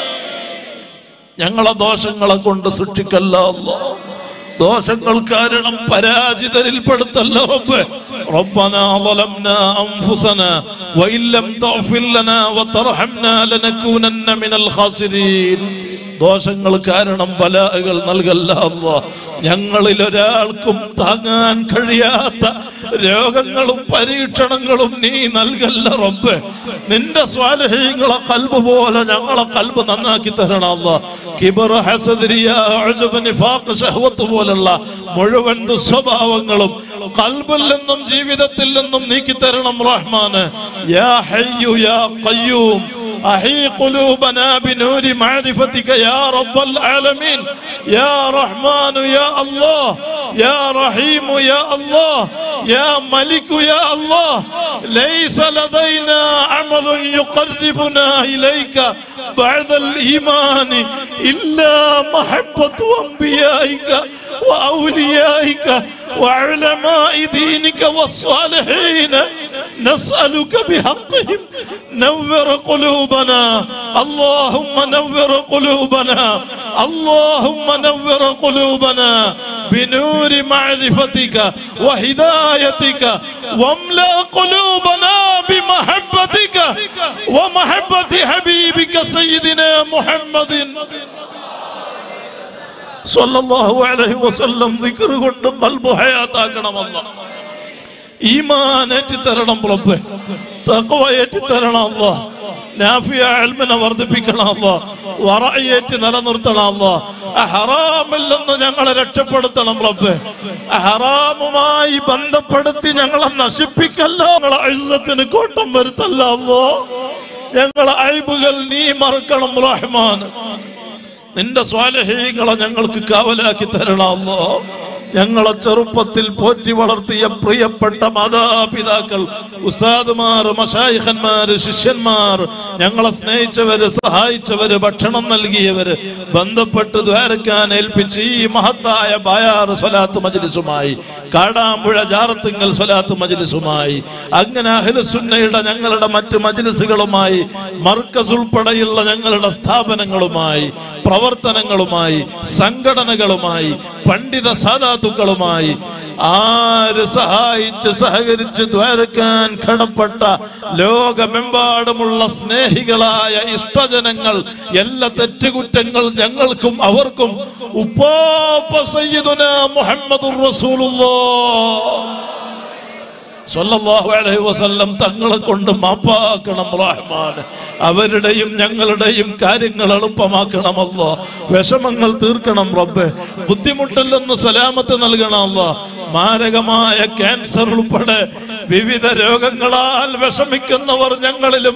Speaker 1: ഞങ്ങളെ ദോഷങ്ങളെ കൊണ്ട് സൃഷ്ടിക്കല്ല അല്ലാ. ദോഷങ്ങൾ കാരണം പരാജിതരിൽ പെടുത്തല്ല റബ്ബ് ربنا ظلمنا أنفسنا وإن لم تغفر لنا وترحمنا لنكونن من الخاسرين ദോഷങ്ങൾ കാരണം ബലാകൾ നൽകല്ല അല്ലാ. ഞങ്ങളിൽ ഒരാൾക്കും താങ്ങാൻ കഴിയാത്ത രോഗങ്ങളും പരീക്ഷണങ്ങളും നീ നൽകല്ല റബ്ബ് നിന്റെ സ്വാലഹീങ്ങളെ കൽബ് പോലെ ഞങ്ങളെ കൽബ് നന്നാക്കി തരണം അല്ലാ. കിബർ ഹസദ് റിയ, ഉജ്ബ്, നിഫാഖ്, ശഹ്വത്ത് പോലുള്ള മുഴുവൻ ദുസ്വഭാവങ്ങളും കൽബിൽ നിന്നും ജീവിതത്തിൽ നിന്നും നീക്കി തരണം റഹ്മാന് യാ ഹയ്യു യാ ഖയ്യൂം أحي قلوبنا بنور معرفتك يا رب العالمين يا رحمن يا الله يا رحيم يا الله يا ملك يا الله ليس لدينا عمل يقربنا إليك بعد الإيمان إلا محبة أنبيائك وأوليائك وعلماء دينك والصالحين نسألك بحقهم نور قلوبنا اللهم نور قلوبنا اللهم نور قلوبنا بنور معرفتك وهدايتك واملأ قلوبنا بمحبتك ومحبة حبيبك سيدنا محمد സല്ലല്ലാഹു അലൈഹി വസല്ലം ദിക്ർ കൊണ്ട് ഖൽബ് ഹയാത്താക്കണമല്ല ഈമാൻ ഏറ്റി തരണം റബ്ബേ തഖ്വ ഏറ്റി തരണം അല്ലാ നാഫിയ ഇൽമിനെ വർദ്ധിപ്പിക്കണം അല്ലാ വറഅയേറ്റി നിലനിർത്തണം അല്ലാ ഹറാമിൽ നിന്ന് ഞങ്ങളെ രക്ഷപ്പെടുത്തണം റബ്ബേ ഹറാമുമായി ബന്ധപ്പെടുത്തി ഞങ്ങളെ നശിപ്പിക്കല്ല ഞങ്ങളെ ഇസ്സത്തിന് കോട്ടം വരുത്തല്ല അല്ലോ ഞങ്ങളെ അഴിബുകൾ നീ മറക്കണം റഹ്മാൻ നിന്റെ സ്വാലഹീങ്ങളെ ഞങ്ങൾക്ക് കാവലാക്കി തരണമല്ലോ ഞങ്ങളെ ചെറുപ്പത്തിൽ പോറ്റി വളർത്തിയ പ്രിയപ്പെട്ട മാതാപിതാക്കൾ ഉസ്താദുമാർ മഷായിഖന്മാര് ശിഷ്യന്മാർ ഞങ്ങളെ സ്നേഹിച്ചവര് സഹായിച്ചവര് ഭക്ഷണം നൽകിയവര് ബന്ധപ്പെട്ട് ദ്വാരക്കാൻ ഏൽപ്പിച്ച് ഈ മഹത്തായ ബായാർ സ്വലാത്ത് മജ്ലിസുമായി കാടാമ്പുഴ ജാറത്തിങ്കൽ സ്വലാത്ത് മജ്ലിസുമായി അങ്ങനെ അഹ്ലുസുന്നയുടെ ഞങ്ങളുടെ മറ്റ് മജ്ലിസുകളുമായി മർക്കസ് ഉൾപ്പെടെയുള്ള ഞങ്ങളുടെ സ്ഥാപനങ്ങളുമായി പ്രവർത്തനങ്ങളുമായി സംഘടനകളുമായി പണ്ഡിത സാധാ സാധാത്തുക്കളുമായി ആര് സഹായിച്ച് സഹകരിച്ച് ദ്വാരക്കാൻ കടപ്പെട്ട ലോകമെമ്പാടുമുള്ള സ്നേഹികളായ ഇഷ്ടജനങ്ങൾ എല്ലാ തെറ്റുകുറ്റങ്ങൾ ഞങ്ങൾക്കും അവർക്കും ഉപ്പാപ്പ സയ്യിദുന മുഹമ്മദുർ റസൂലുള്ളാഹ് സല്ലല്ലാഹു അലൈഹി വസല്ലം തങ്ങളെ കൊണ്ട് മാപ്പാക്കണം റഹ്മാൻ അവരുടെയും ഞങ്ങളുടെയും കാര്യങ്ങൾ എളുപ്പമാക്കണമല്ലോ വിഷമങ്ങൾ തീർക്കണം റബ്ബെ ബുദ്ധിമുട്ടില്ലെന്ന് സലാമത്ത് നൽകണമല്ലോ മാരകമായ ക്യാൻസർ ഉൾപ്പെടെ വിവിധ രോഗങ്ങളാൽ വിഷമിക്കുന്നവർ ഞങ്ങളിലും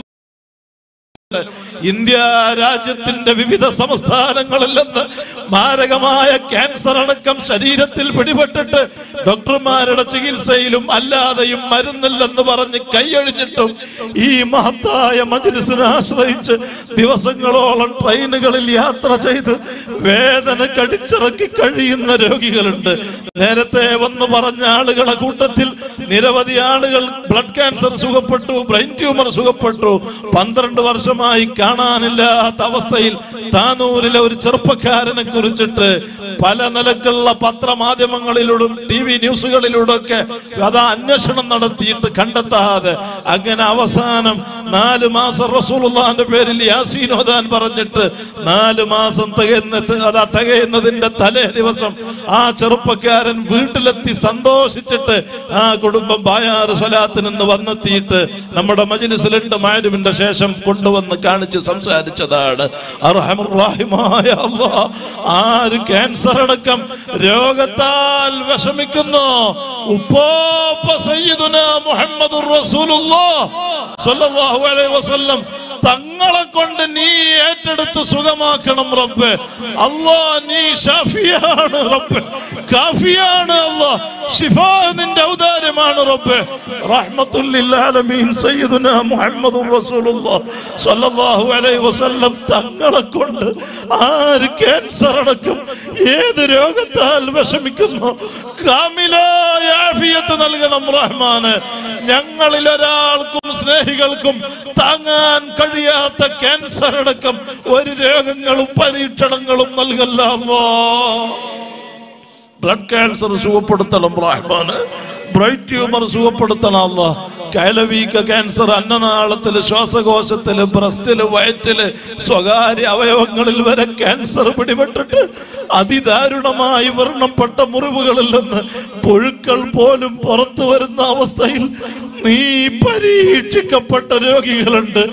Speaker 1: ഇന്ത്യ രാജ്യത്തിന്റെ വിവിധ സംസ്ഥാനങ്ങളിൽ നിന്ന് മാരകമായ ക്യാൻസർ അടക്കം ശരീരത്തിൽ പിടിപെട്ടിട്ട് ഡോക്ടർമാരുടെ ചികിത്സയിലും അല്ലാതെയും മരുന്നില്ലെന്ന് പറഞ്ഞ് കൈയൊഴിഞ്ഞിട്ടും ഈ മഹത്തായ മജിലിസിനെ ആശ്രയിച്ച് ദിവസങ്ങളോളം ട്രെയിനുകളിൽ യാത്ര ചെയ്ത് വേദന കടിച്ചിറക്കി കഴിയുന്ന രോഗികളുണ്ട് നേരത്തെ വന്ന് പറഞ്ഞ ആളുകളെ കൂട്ടത്തിൽ നിരവധി ആളുകൾ ബ്ലഡ് ക്യാൻസർ സുഖപ്പെട്ടു ബ്രെയിൻ ട്യൂമർ സുഖപ്പെട്ടു പന്ത്രണ്ട് വർഷമായി കാണാനില്ലാത്ത അവസ്ഥയിൽ താനൂരിലെ ഒരു ചെറുപ്പക്കാരനെ കുറിച്ചിട്ട് പല നിലക്കുള്ള പത്രമാധ്യമങ്ങളിലൂടെ ടി വി ന്യൂസുകളിലൂടെ ഒക്കെ അത് അന്വേഷണം നടത്തിയിട്ട് കണ്ടെത്താതെ അങ്ങനെ അവസാനം നാല് മാസം റസൂലുള്ളാന്റെ പേരിൽ യാസീൻ ഓതാൻ പറഞ്ഞിട്ട് നാല് മാസം തികയുന്ന അതാ തികയുന്നതിന്റെ തലേ ദിവസം ആ ചെറുപ്പക്കാരൻ വീട്ടിലെത്തി സന്തോഷിച്ചിട്ട് ആ കുടുംബം ബായാറ് സ്വലാത്തിൽ നിന്ന് വന്നെത്തിയിട്ട് നമ്മുടെ മജിലിസിലുണ്ട് മാരുവിന്റെ ശേഷം കൊണ്ടുവന്ന് കാണിച്ച് സംസാരിച്ചതാണ് അർഹമുറാഹിമായ അല്ലാഹ് ആര് ക്യാൻസർ അടക്കം രോഗത്താൽ വിഷമിക്കുന്നു ഉപ്പോപ്പ സയ്യിദുന മുഹമ്മദുർ റസൂലുള്ളാഹ് സ്വല്ലല്ലാഹു അലൈഹി വസല്ലം തങ്ങളെ കൊണ്ട് നീ ഏറ്റെടുത്ത് സുഖമാക്കണം റബ്ബെ അല്ലാ നീ ഷാഫിയാണ് റബ്ബെ കാഫിയാണ് അല്ലാ ഷിഫ നിന്റെ ഔദാര്യമാണ് റബ്ബെ റഹ്മത്തുൽ ലിൽ ആലമീൻ സയ്യിദുന മുഹമ്മദുർ റസൂലുള്ളാഹ് സ്വല്ലല്ലാഹു അലൈഹി വസല്ലം തങ്ങളെ കൊണ്ട് ആര് ക്യാൻസർ അടക്കം ഏത് രോഗത്താൽ വിഷമിക്കുന്നു കാമിലായ ആഫിയത്ത് നൽകണം റഹ്മാന് ഞങ്ങളിൽ ഒരാൾക്കും സ്നേഹികൾക്കും താങ്ങാൻ കഴിയാത്ത ക്യാൻസർ അടക്കം ഒരു രോഗങ്ങളും പരീക്ഷണങ്ങളും നൽകല്ലാമോ ബ്ലഡ് ക്യാൻസർ സുഖപ്പെടുത്തണം റഹ്മാന് ബ്രൈറ്റ് ട്യൂമർ സുഖപ്പെടുത്തണം അല്ല കൈലവീക്ക ക്യാൻസർ അന്നനാളത്തില് ശ്വാസകോശത്തില് ബ്രസ്റ്റില് വയറ്റില് സ്വകാര്യ അവയവങ്ങളിൽ വരെ ക്യാൻസർ പിടിപെട്ടിട്ട് അതിദാരുണമായി വർണ്ണപ്പെട്ട മുറിവുകളിൽ നിന്ന് പുഴുക്കൾ പോലും പുറത്തു വരുന്ന അവസ്ഥയിൽ നീ പരീക്ഷിക്കപ്പെട്ട രോഗികളുണ്ട്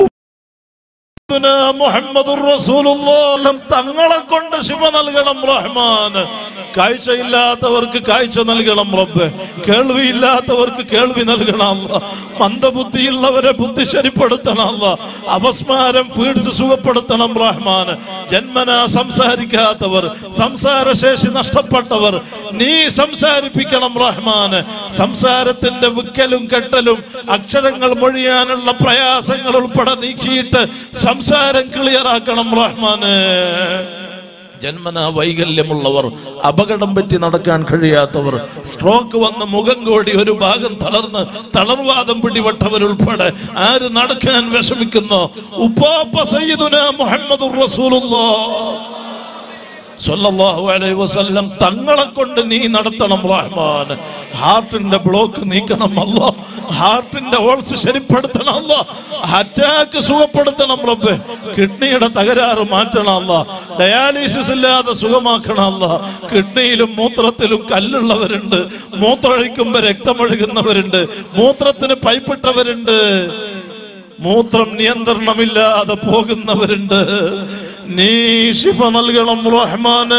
Speaker 1: മുഹമ്മദുർ റസൂലുള്ളാഹ് തങ്ങളെ കൊണ്ട് ശിവ നൽകണം റഹ്മാൻ കാഴ്ചയില്ലാത്തവർക്ക് കാഴ്ച നൽകണം റബ്ബ് കേൾവിയില്ലാത്തവർക്ക് കേൾവി നൽകണം അല്ലാ. മന്ദബുദ്ധിയുള്ളവരെ ബുദ്ധി ശരിപ്പെടുത്തണം അല്ലാ. അപസ്മാരം ഫീഡ്സ് സുഖപ്പെടുത്തണം റഹ്മാൻ ജന്മന സംസാരിക്കാത്തവർ സംസാരശേഷി നഷ്ടപ്പെട്ടവർ നീ സംസാരിപ്പിക്കണം റഹ്മാൻ സംസാരത്തിന്റെ വിക്കലും കെട്ടലും അക്ഷരങ്ങൾ മൊഴിയാനുള്ള പ്രയാസങ്ങൾ ഉൾപ്പെടെ നീക്കിയിട്ട് സംസാരം ക്ലിയർ ആക്കണം റഹ്മാന് ജന്മന വൈകല്യമുള്ളവർ അപകടം പറ്റി നടക്കാൻ കഴിയാത്തവർ സ്ട്രോക്ക് വന്ന് മുഖം കോടി ഒരു ഭാഗം തളർന്ന് തളർവാദം പിടിപെട്ടവരുൾപ്പെടെ ആര് നടക്കാൻ വിഷമിക്കുന്നു ഉപ്പാപ്പ സയ്യിദുന മുഹമ്മദുർ റസൂലുള്ളാഹ് സല്ലല്ലാഹു അലൈഹി വസല്ലം തങ്ങളെ കൊണ്ട് നീ നടത്തണം റഹ്മാൻ ഹാർട്ടിന്റെ ബ്ലോക്ക് നീക്കണം അല്ലോ ഹാർട്ടിന്റെ ഓൾസ് ശരിപ്പെടുത്തണം അല്ലോ അറ്റാക്ക് സുഖപ്പെടുത്തണം റബ്ബ് കിഡ്നിയുടെ തകരാറ് മാറ്റണം അല്ലോ ഡയാലിസിസ് ഇല്ലാതെ സുഖമാക്കണം അല്ലോ കിഡ്നിയിലും മൂത്രത്തിലും കല്ലുള്ളവരുണ്ട് മൂത്രമൊഴിക്കുമ്പോ രക്തമൊഴുകുന്നവരുണ്ട് മൂത്രത്തിന് പൈപ്പിട്ടവരുണ്ട് മൂത്രം നിയന്ത്രണമില്ലാതെ പോകുന്നവരുണ്ട് നീ ശിഫ നൽകണം റഹ്മാന്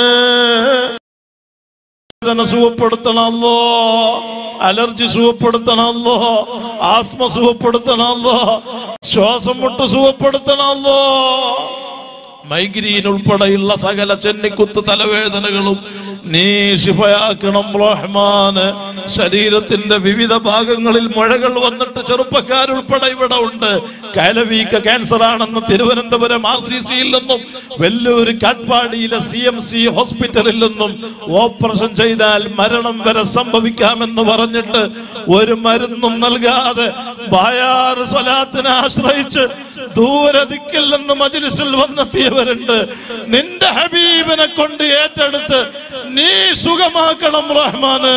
Speaker 1: വേദന സുഖപ്പെടുത്തണമല്ലോ അലർജി സുഖപ്പെടുത്തണമല്ലോ ആസ്മ സുഖപ്പെടുത്തണമല്ലോ ശ്വാസം മുട്ട് സുഖപ്പെടുത്തണമല്ലോ മൈഗ്രീൻ ഉൾപ്പെടെയുള്ള സകല ചെന്നിക്കുത്ത് തലവേദനകളും നീ ശിഫയാക്കണം റഹ്മാന് ശരീരത്തിന്റെ വിവിധ ഭാഗങ്ങളിൽ മുഴകൾ വന്നിട്ട് ചെറുപ്പക്കാരുൾപ്പെടെ ഇവിടെ ഉണ്ട് കൈലവീക്ക ക്യാൻസർ ആണെന്ന് തിരുവനന്തപുരം ആർ സി സിയിൽ നിന്നും വെല്ലൂര് കാട്ട്പാടിയിലെ സി എം സി ഹോസ്പിറ്റലിൽ നിന്നും ഓപ്പറേഷൻ ചെയ്താൽ മരണം വരെ സംഭവിക്കാമെന്ന് പറഞ്ഞിട്ട് ഒരു മരുന്നും നൽകാതെ ബായാറ് സ്വലാത്തിനെ ആശ്രയിച്ച് ദൂരദിക്കിൽ നിന്ന് മജിലിസിൽ വന്നെത്തിയവരുണ്ട് നിന്റെ ഹബീബിനെ കൊണ്ട് ഏറ്റെടുത്ത് നീ സുഖമാക്കണം റഹ്മാന്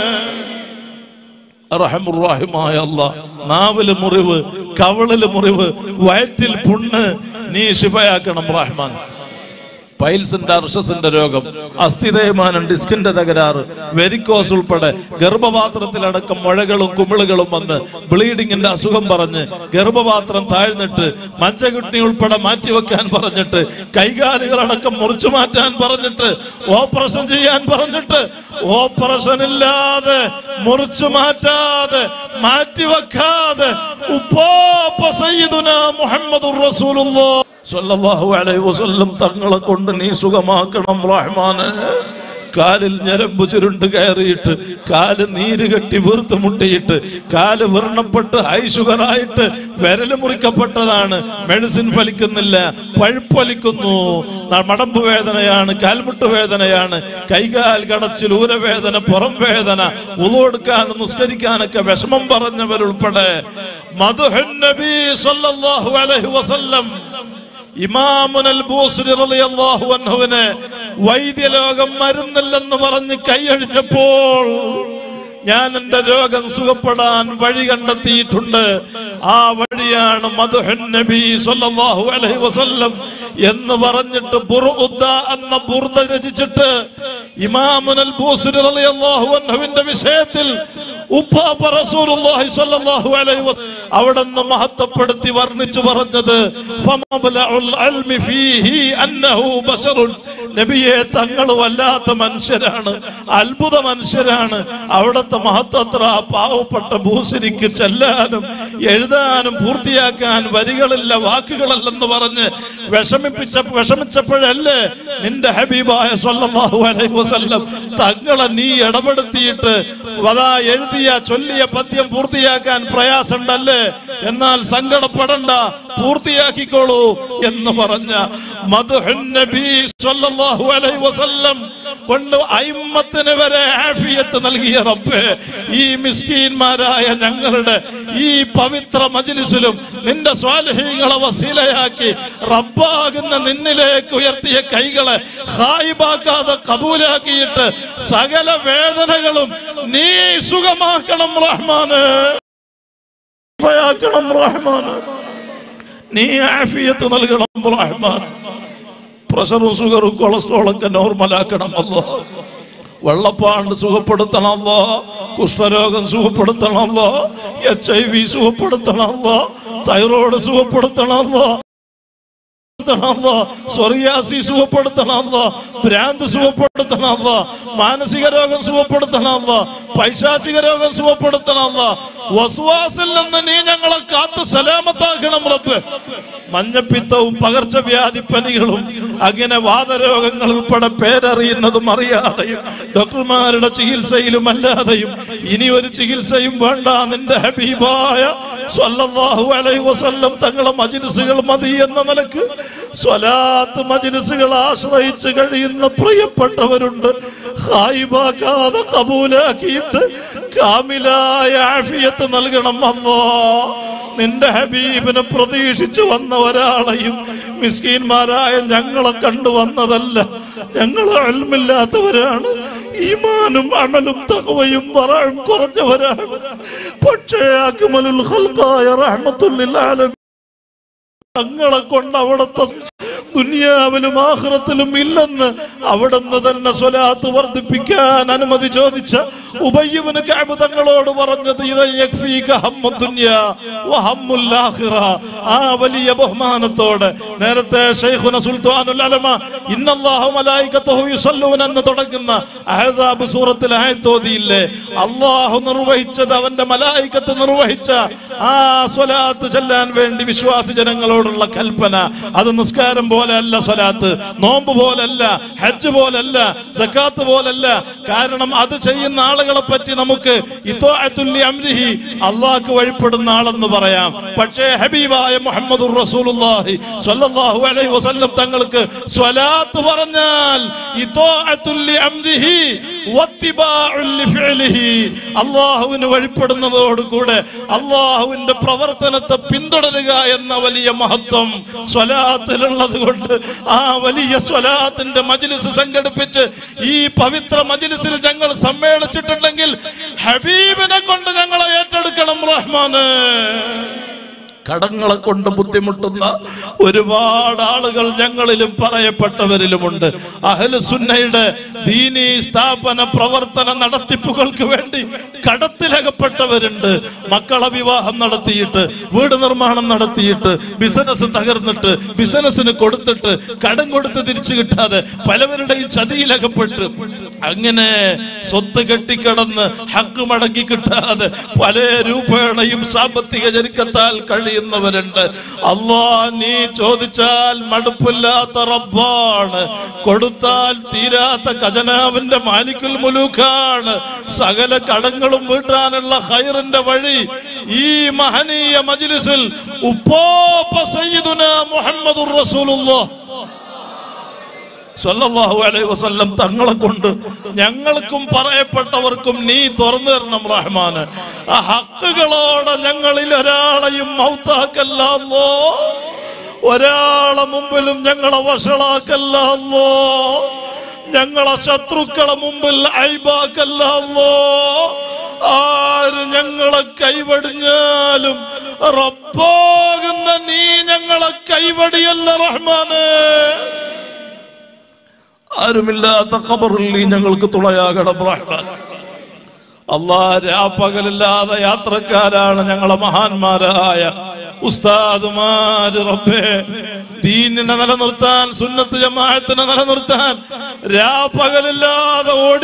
Speaker 1: റഹമുറാഹിമായ അല്ല നാവില് മുറിവ് കവളില് മുറിവ് വയറ്റിൽ പുണ്ണ് നീ ശിഫയാക്കണം റഹ്മാൻ പൈൽസിന്റെ അർഷസിന്റെ രോഗം അസ്ഥിതേമാനം ഡിസ്കിന്റെ തകരാറ് വെരിക്കോസ് ഉൾപ്പെടെ ഗർഭപാത്രത്തിലടക്കം മുഴകളും കുമിളുകളും വന്ന് ബ്ലീഡിങ്ങിന്റെ അസുഖം പറഞ്ഞ് ഗർഭപാത്രം താഴ്ന്നിട്ട് മഞ്ചകുട്ടി ഉൾപ്പെടെ മാറ്റിവെക്കാൻ പറഞ്ഞിട്ട് കൈകാലുകളടക്കം മുറിച്ചു മാറ്റാൻ പറഞ്ഞിട്ട് ഓപ്പറേഷൻ ചെയ്യാൻ പറഞ്ഞിട്ട് ഓപ്പറേഷൻ ഇല്ലാതെ മുറിച്ചു മാറ്റാതെ മാറ്റിവെക്കാതെ ഉപ്പോപ്പ സയ്യിദുന മുഹമ്മദുർ റസൂലുള്ളാഹ് സല്ലല്ലാഹു അലൈഹി വസല്ലം തങ്ങളെ കൊണ്ട് നീ സുഖമാക്കണം റഹ്മാന് കാലിൽ ഞരമ്പ് ചുരുണ്ട് കയറിയിട്ട് കാല് നീര് കെട്ടി വീർത്ത് മുട്ടിയിട്ട് കാല് വ്രണപ്പെട്ട് ഹൈ ഷുഗറായിട്ട് വിരല് മുറിക്കപ്പെട്ടതാണ് മെഡിസിൻ ഫലിക്കുന്നില്ല പഴുപ്പലിക്കുന്നു ന- മടമ്പ് വേദനയാണ് കാൽമുട്ട് വേദനയാണ് കൈകാൽ കടച്ചിൽ ഊരവേദന പുറം വേദന ഉളവെടുക്കാനും നിസ്കരിക്കാനൊക്കെ വിഷമം പറഞ്ഞവരുൾപ്പെടെ മധുഹൻ നബി സല്ലല്ലാഹു അലൈഹി വസല്ലം ഇമാമുനൽ ബൂസ്രി റളിയല്ലാഹു അൻഹുവിന് വൈദ്യലോകം മരുന്നില്ലെന്ന് പറഞ്ഞ് കൈയഴിഞ്ഞപ്പോൾ ഞാൻ എന്റെ രോഗം സുഖപ്പെടാൻ വഴി കണ്ടെത്തിയിട്ടുണ്ട് ആ വഴിയാണ് മധുഹൻ നബി സല്ലല്ലാഹു അലൈഹി വസല്ലം എന്ന് പറഞ്ഞിട്ട് ബുർഉദ്ദ എന്ന ബുർദ രചിച്ചിട്ട് ഇമാമുനൽ ബൂസ്രി റളിയല്ലാഹു അൻഹുവിന്റെ വിഷയത്തിൽ ഉപ്പാപ്പ റസൂലുള്ളാഹി സ്വല്ലല്ലാഹു അലൈഹി വസല്ലം അവിടുന്ന് മഹത്വപ്പെടുത്തി വർണ്ണിച്ചു പറഞ്ഞത് ഫമബ്ലഉൽ അൽമി ഫീഹി അന്നഹു ബശറുൻ നബിയെ തങ്ങൾ വല്ലാത്ത മനുഷ്യരാണ് അത്ഭുത മനുഷ്യരാണ് അവിടുത്തെ മഹത്വത്ര ആ പാവപ്പെട്ട ഭൂസിരിക്ക് ചെല്ലാനും എഴുതാനും പൂർത്തിയാക്കാൻ വരികളില്ല വാക്കുകളല്ലെന്ന് പറഞ്ഞ് വിഷമിപ്പിച്ച വിഷമിച്ചപ്പോഴല്ലേ നിന്റെ ഹബീബായ സ്വല്ലല്ലാഹു അലൈഹി വസല്ലം തങ്ങളെ നീ ഇടപെടുത്തിയിട്ട് വതാ എഴുതിയ ചൊല്ലിയ പദ്യം പൂർത്തിയാക്കാൻ പ്രയാസമുണ്ടല്ലേ എന്നാൽ സങ്കടപ്പെടണ്ട പൂർത്തിയാക്കിക്കോളൂ എന്ന് പറഞ്ഞ മധുഹൻ നബി സ്വല്ലല്ലാഹു അലൈഹി വസല്ലം കൊണ്ട് അയിമ്മത്തിന് വരെ ആഫിയത്ത് നൽകിയ റബ്ബേ ഈ മിസ്കീന്മാരായ ഞങ്ങളുടെ ഈ പവിത്ര മജ്ലിസിലും നിന്റെ സ്വാലഹീങ്ങളെ വസീലയാക്കി റബ്ബാകുന്ന നിന്നിലേക്ക് ഉയർത്തിയ കൈകളെ ഹായിബാക്കാതെ കബൂലാക്കിയിട്ട് സകല വേദനകളും നീ സുഖമാക്കണം റഹ്മാന് ശിഫയാക്കണം റഹ്മാന് നീ ആഫിയത്ത് നൽകണം റഹ്മാൻ പ്രഷറും ഷുഗറും കൊളസ്ട്രോളും ഒക്കെ നോർമലാക്കണം അല്ലോ വെള്ളപ്പാണ്ട് സുഖപ്പെടുത്തണമല്ലോ കുഷ്ഠരോഗം സുഖപ്പെടുത്തണമല്ലോ എച്ച് ഐ വി സുഖപ്പെടുത്തണമല്ലോ തൈറോയ്ഡ് സുഖപ്പെടുത്തണമല്ലോ സുഖപ്പെടുത്തണമല്ലോ സൊറിയാസി സുഖപ്പെടുത്തണമല്ലോ ഭ്രാന്ത് സുഖപ്പെടുത്തണമല്ലോ മാനസിക രോഗം സുഖപ്പെടുത്തണമല്ലോ പൈശാചിക രോഗം സുഖപ്പെടുത്തണമല്ലോ വസുവാസിൽ നിന്ന് നീ ഞങ്ങളെ കാത്ത് സലാമത്താക്കണം റബ്ബ് മഞ്ഞപ്പിത്തവും പകർച്ചവ്യാധി പനികളും അങ്ങനെ വാദരോഗങ്ങൾ ഉൾപ്പെടെ പേരറിയുന്നതും അറിയാതെയും ഡോക്ടർമാരുടെ ചികിത്സയിലും അല്ലാതെയും ഇനി ഒരു ചികിത്സയും വേണ്ട നിന്റെ ഹബീബായ സ്വല്ലല്ലാഹു അലൈഹി വസല്ലം തങ്ങളെ മജിലിസുകൾ മതി എന്ന നിലക്ക് സ്വലാത്ത് മജിലിസുകൾ ആശ്രയിച്ച് കഴിയുന്ന പ്രിയപ്പെട്ടവരുണ്ട് ഹായിബാക്കാതെ കബൂലാക്കിയിട്ട് കാമിലായ ആഫിയത്ത് നൽകണം അല്ലോ നിന്റെ ഹബീബിനെ പ്രതീക്ഷിച്ചു വന്ന ഒരാളെയും മിസ്കീന്മാരായ ഞങ്ങളെ കണ്ടു വന്നതല്ല ഞങ്ങൾ അൽമില്ലാത്തവരാണ് ഈമാനും അമലും തകവയും പറയും കുറഞ്ഞവരാണ് പക്ഷേ അക്മലുൽ ഖൽഖായ റഹ്മത്തുല്ലിൽ ആലമീൻ തങ്ങളെ കൊണ്ട് അവിടുത്തെ ദുനിയാവിലും ആഹ്റത്തിലും ഇല്ലെന്ന് അവിടുന്ന് തന്നെ സ്വലാത്ത് വർദ്ധിപ്പിക്കാൻ അനുമതി ചോദിച്ച ഉബയ്യബിന് കഅബ് തങ്ങളോട് പറഞ്ഞത് ഇത് യക്ഫീക ഹമ്മു ദുനിയ വഹമ്മുൽ ആഖിറ ആ വലിയ ബഹുമാനത്തോടെ നേരത്തെ ശൈഖുന സുൽത്താനുൽ അലമ ഇന്നല്ലാഹു മലായികത്തുഹു യുസല്ലൂന എന്ന് തുടങ്ങുന്ന അഹ്സാബ് സൂറത്തിൽ ആയത്തോതിയില്ലേ അള്ളാഹു നിർവഹിച്ചത് അവന്റെ മലായികത്ത് നിർവഹിച്ച ആ സ്വലാത്ത് ചെല്ലാൻ വേണ്ടി വിശ്വാസി ജനങ്ങളോടുള്ള കൽപ്പന അത് നിസ്കാരം പോലെ അല്ല സ്വലാത്ത് നോമ്പ് പോലല്ല ഹജ്ജ് പോലല്ല സക്കാത്ത് പോലല്ല കാരണം അത് ചെയ്യുന്ന ആളുകളെ പറ്റി നമുക്ക് ഇത്തോഅത്തുല്ലി അംരിഹി അള്ളാഹ്ക്ക് വഴിപ്പെടുന്ന ആളെന്ന് പറയാം പക്ഷേ ഹബീബായ മുഹമ്മദുർ റസൂലുള്ളാഹി സ്വല്ലല്ലാഹു അലൈഹി വസല്ലം തങ്ങൾക്ക് സ്വലാത്ത് പറഞ്ഞാൽ ഇത്തോഅത്തുല്ലി അംരിഹി വത്തിബാഉൽ ലിഫിഅലിഹി അള്ളാഹുവിന് വഴിപ്പെടുന്നതോടുകൂടെ അള്ളാഹു അള്ളാഹുവിന്റെ പ്രവർത്തനത്തെ പിന്തുടരുക എന്ന വലിയ മഹത്വം സ്വലാത്തിലുള്ളത് കൊണ്ട് ആ വലിയ സ്വലാത്തിന്റെ മജിലിസ് സംഘടിപ്പിച്ച് ഈ പവിത്ര മജിലിസിൽ ഞങ്ങൾ സമ്മേളിച്ചിട്ടുണ്ടെങ്കിൽ ഹബീബിനെ കൊണ്ട് ഞങ്ങളെ ഏറ്റെടുക്കണം റഹ്മാന് കടങ്ങളെ കൊണ്ട് ബുദ്ധിമുട്ടുന്ന ഒരുപാട് ആളുകൾ ഞങ്ങളിലും പറയപ്പെട്ടവരിലുമുണ്ട് അഹലുസുന്നയുടെ ദീനീ സ്ഥാപന പ്രവർത്തന നടത്തിപ്പുകൾക്ക് വേണ്ടി കടത്തിലകപ്പെട്ടവരുണ്ട് മക്കളെ വിവാഹം നടത്തിയിട്ട് വീട് നിർമ്മാണം നടത്തിയിട്ട് ബിസിനസ് തകർന്നിട്ട് ബിസിനസ്സിന് കൊടുത്തിട്ട് കടം കൊടുത്ത് തിരിച്ചു കിട്ടാതെ പലവരുടെയും ചതിയിലകപ്പെട്ട് അങ്ങനെ സ്വത്ത് കെട്ടിക്കിടന്ന് ഹക്ക് മടങ്ങി കിട്ടാതെ പല രൂപേണയും സാമ്പത്തിക ഞെരുക്കത്താൽ കഴിയുന്നവരുണ്ട് അള്ളാ നീ ചോദിച്ചാൽ മടുപ്പില്ലാത്ത റബ്ബാണ് കൊടുത്താൽ തീരാത്ത ഖജനാവിന്റെ മാലിക്കുൽ മുലൂക്കാണ് സകല കടങ്ങളും വീട്ടാനുള്ള ഹൈറിന്റെ വഴി ഈ മഹനീയ മജ്ലിസിൽ ഉപ്പോപ്പ സയ്യിദുന മുഹമ്മദുർ റസൂലുള്ളാഹ് സല്ലല്ലാഹു അലൈഹി വസല്ലം തങ്ങളെ കൊണ്ട് ഞങ്ങൾക്കും പറയപ്പെട്ടവർക്കും നീ തുറന്നു തരണം റഹ്മാന് ആ ഹക്കുകളോടെ ഞങ്ങളിൽ ഒരാളെയും മൗത്താക്കല്ലോ ഒരാളെ മുമ്പിലും ഞങ്ങളെ വഷളാക്കല്ലോ ഞങ്ങളെ ശത്രുക്കളെ മുമ്പിൽ ഐബാക്കല്ലോ ആര് ഞങ്ങളെ കൈവടിഞ്ഞാലും റബ്ബാകുന്ന നീ ഞങ്ങളെ കൈവടിയല്ല റഹ്മാന് ആരുമില്ലാത്ത ഖബറിൽ നീ ഞങ്ങൾക്ക് തുണയാകണം റഹ്മാൻ അള്ളാ രാപ്പകലില്ലാതെ യാത്രക്കാരാണ് ഞങ്ങളെ മഹാന്മാരായ ഉസ്താദുമാര് റബ്ബേ ദീനിനെ നിലനിർത്താൻ സുന്നത്ത് ജമാഅത്തിനെ നിലനിർത്താൻ രാപ്പകലില്ലാതെ ഓടി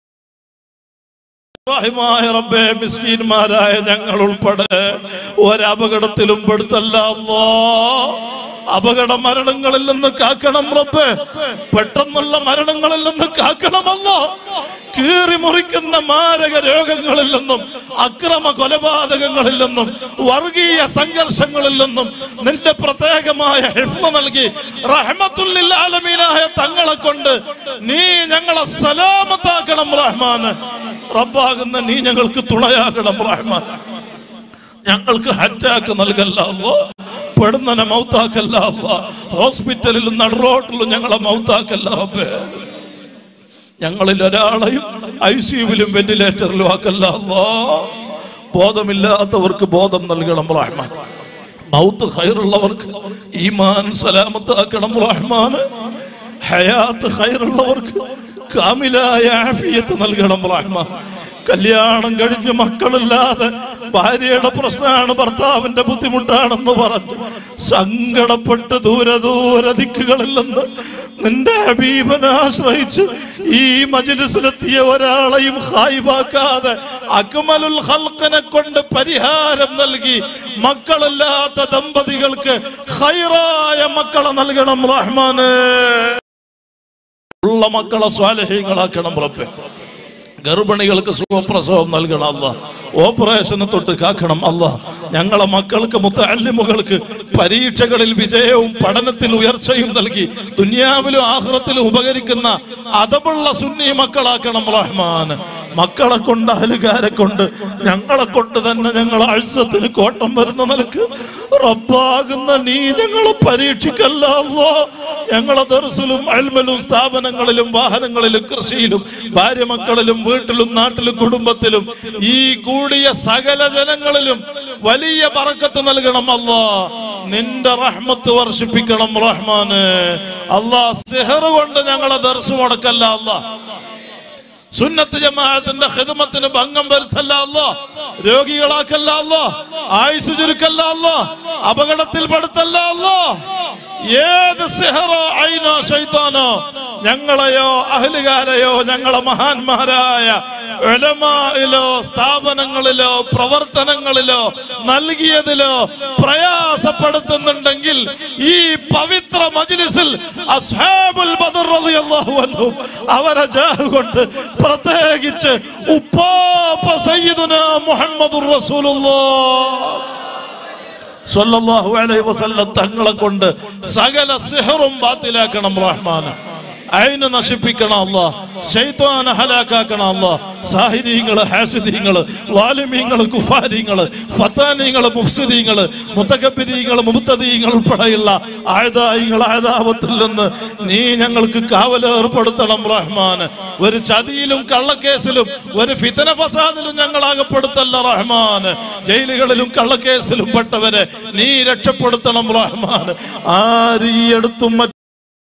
Speaker 1: റഹിമായ റബ്ബേ മിസ്കീന്മാരായ ഞങ്ങൾ ഉൾപ്പെടെ ഒരപകടത്തിലും പെടുത്തല്ല അല്ലോ അപകട മരണങ്ങളിൽ നിന്ന് കാക്കണം റബ്ബേ പെട്ടെന്നുള്ള മരണങ്ങളിൽ നിന്ന് കാക്കണമല്ലോ കീറി മുറിക്കുന്ന മാരക രോഗങ്ങളിൽ നിന്നും അക്രമ കൊലപാതകങ്ങളിൽ നിന്നും വർഗീയ സംഘർഷങ്ങളിൽ നിന്നും നിന്റെ പ്രത്യേകമായ ഹിഫ്മ നൽകി റഹ്മത്തുല്ലിൽ ആലമീനായ തങ്ങളെ കൊണ്ട് നീ ഞങ്ങളെ സലാമത്താക്കണം റഹ്മാന് റബ്ബാകുന്ന നീ ഞങ്ങൾക്ക് തുണയാകണം റഹ്മാൻ ഞങ്ങൾക്ക് ഹറ്റാക്ക് നൽകല്ലോ പെടുന്നനെ മൗത്താക്കല്ല ഹോസ്പിറ്റലിലും നടുറോട്ടിലും ഞങ്ങളെ മൗത്താക്കല്ല റബ്ബേ ഞങ്ങളിൽ ഒരാളെയും ഐ സിയുവിലും വെന്റിലേറ്ററിലും ആക്കല്ല അല്ലാ ബോധമില്ലാത്തവർക്ക് ബോധം നൽകണം റഹ്മാൻ മൗത്ത് ഖൈറുള്ളവർക്ക് ഈമാൻ സലാമത്താക്കണം റഹ്മാൻ ഹയാത്ത് ഖൈറുള്ളവർക്ക് കാമിലായ ആഫിയത്ത് നൽകണം റഹ്മാൻ കല്യാണം കഴിഞ്ഞ് മക്കളില്ലാതെ ഭാര്യയുടെ പ്രശ്നമാണ് ഭർത്താവിന്റെ ബുദ്ധിമുട്ടാണെന്ന് പറഞ്ഞു സങ്കടപ്പെട്ട് ദൂരെ ദൂരെ ദിക്കുകളിൽ നിന്ന് നിന്റെ ഹബീബനെ ആശ്രയിച്ച് ഈ മജിലിസിലെത്തിയ ഒരാളെയും ഹായിവാക്കാതെ അക്മലുൽ ഹൽക്കിനെ കൊണ്ട് പരിഹാരം നൽകി മക്കളില്ലാത്ത ദമ്പതികൾക്ക് ഹൈറായ മക്കളെ നൽകണം റഹ്മാന് ഉള്ള മക്കളെ സ്വാലഹ്യങ്ങളാക്കണം റബ്ബെ ഗർഭിണികൾക്ക് സുഖപ്രസവം നൽകണം അല്ല ഓപ്പറേഷന് തൊട്ട് കാക്കണം അല്ല ഞങ്ങളെ മക്കൾക്ക് മുത്തല്ലിമുകൾക്ക് പരീക്ഷകളിൽ വിജയവും പഠനത്തിൽ ഉയർച്ചയും നൽകി ദുനിയാവിലും ആഹ്റത്തിലും ഉപകരിക്കുന്ന അതമുള്ള സുന്നി മക്കളാക്കണം റഹ്മാൻ മക്കളെ കൊണ്ട് അഹലുകാരെ കൊണ്ട് ഞങ്ങളെ കൊണ്ട് തന്നെ ഞങ്ങൾ അഴ്സത്തിന് കോട്ടം വരുന്ന നിലക്ക് റബ്ബാകുന്ന നീ ഞങ്ങളെ പരീക്ഷിക്കല്ല അല്ലാ ഞങ്ങളെ ദർസിലും അൽമലും സ്ഥാപനങ്ങളിലും വാഹനങ്ങളിലും കൃഷിയിലും ഭാര്യ മക്കളിലും വീട്ടിലും നാട്ടിലും കുടുംബത്തിലും ഈ കൂടിയ സകല ജനങ്ങളിലും വലിയ പറക്കത്ത് നൽകണം അല്ലാ നിന്റെ റഹ്മത്ത് വർഷിപ്പിക്കണം റഹ്മാന് അല്ലാ സിഹർ കൊണ്ട് ഞങ്ങളെ ദർസ് മുടക്കല്ല അല്ലാ സുന്നത്ത് ജമാഅത്തിന്റെ ഹിദമത്തിന് ഭംഗം വരുത്തല്ല അല്ലോ രോഗികളാക്കല്ല അല്ലോ ആയുസ് ചുരുക്കല്ല അല്ലോ അപകടത്തിൽ പെടുത്തല്ല അല്ലോ ഏത് സിഹറോ ഐനോ ശൈത്താനോ ഞങ്ങളെയോ അഹലുകാരെയോ ഞങ്ങളെ മഹാന്മാരായ ഉലമായിലോ സ്ഥാപനങ്ങളിലോ പ്രവർത്തനങ്ങളിലോ നൽകിയതിലോ പ്രയാസപ്പെടുത്തുന്നുണ്ടെങ്കിൽ ഈ പവിത്ര മജ്ലിസിൽ അസ്ഹാബുൽ ബദർ റളിയല്ലാഹു അൻഹു അവരെ ജാഹ് കൊണ്ട് പ്രത്യേകിച്ച് ഉപ്പാപ്പ സയ്യിദുന മുഹമ്മദുർ റസൂലുള്ളാഹ് സ്വല്ലല്ലാഹു അലൈഹി വസല്ലം തങ്ങളെ കൊണ്ട് സകല സിഹറും ബാത്തിലാക്കണം റഹ്മാൻ
Speaker 2: അയിന് നശിപ്പിക്കണം അല്ല ശൈത്വാന ഹലാക്കാക്കണം അല്ല സാഹിര്യങ്ങള് ഹാസിദീങ്ങള് ലാലിമീങ്ങള് കുഫാരിങ്ങള് ഫത്താനിങ്ങള് മുഫ്സിദീങ്ങള് മുത്തകബിരീങ്ങള് മുബത്തദീങ്ങൾ ഉൾപ്പെടെയുള്ള ആയുധായിങ്ങൾ ആയുധാപത്തിൽ നിന്ന് നീ ഞങ്ങൾക്ക് കാവലേർപ്പെടുത്തണം റഹ്മാൻ ഒരു ചതിയിലും കള്ളക്കേസിലും ഒരു ഫിതന ഫസാദിലും ഞങ്ങൾ അകപ്പെടുത്തല്ല റഹ്മാൻ ജയിലുകളിലും കള്ളക്കേസിലും പെട്ടവരെ നീ രക്ഷപ്പെടുത്തണം റഹ്മാൻ ആരീയെടുത്തും മറ്റു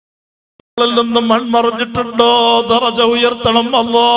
Speaker 2: ിൽ നിന്നും മൺമറഞ്ഞിട്ടുണ്ടോ ദറജ ഉയർത്തണം അല്ലോ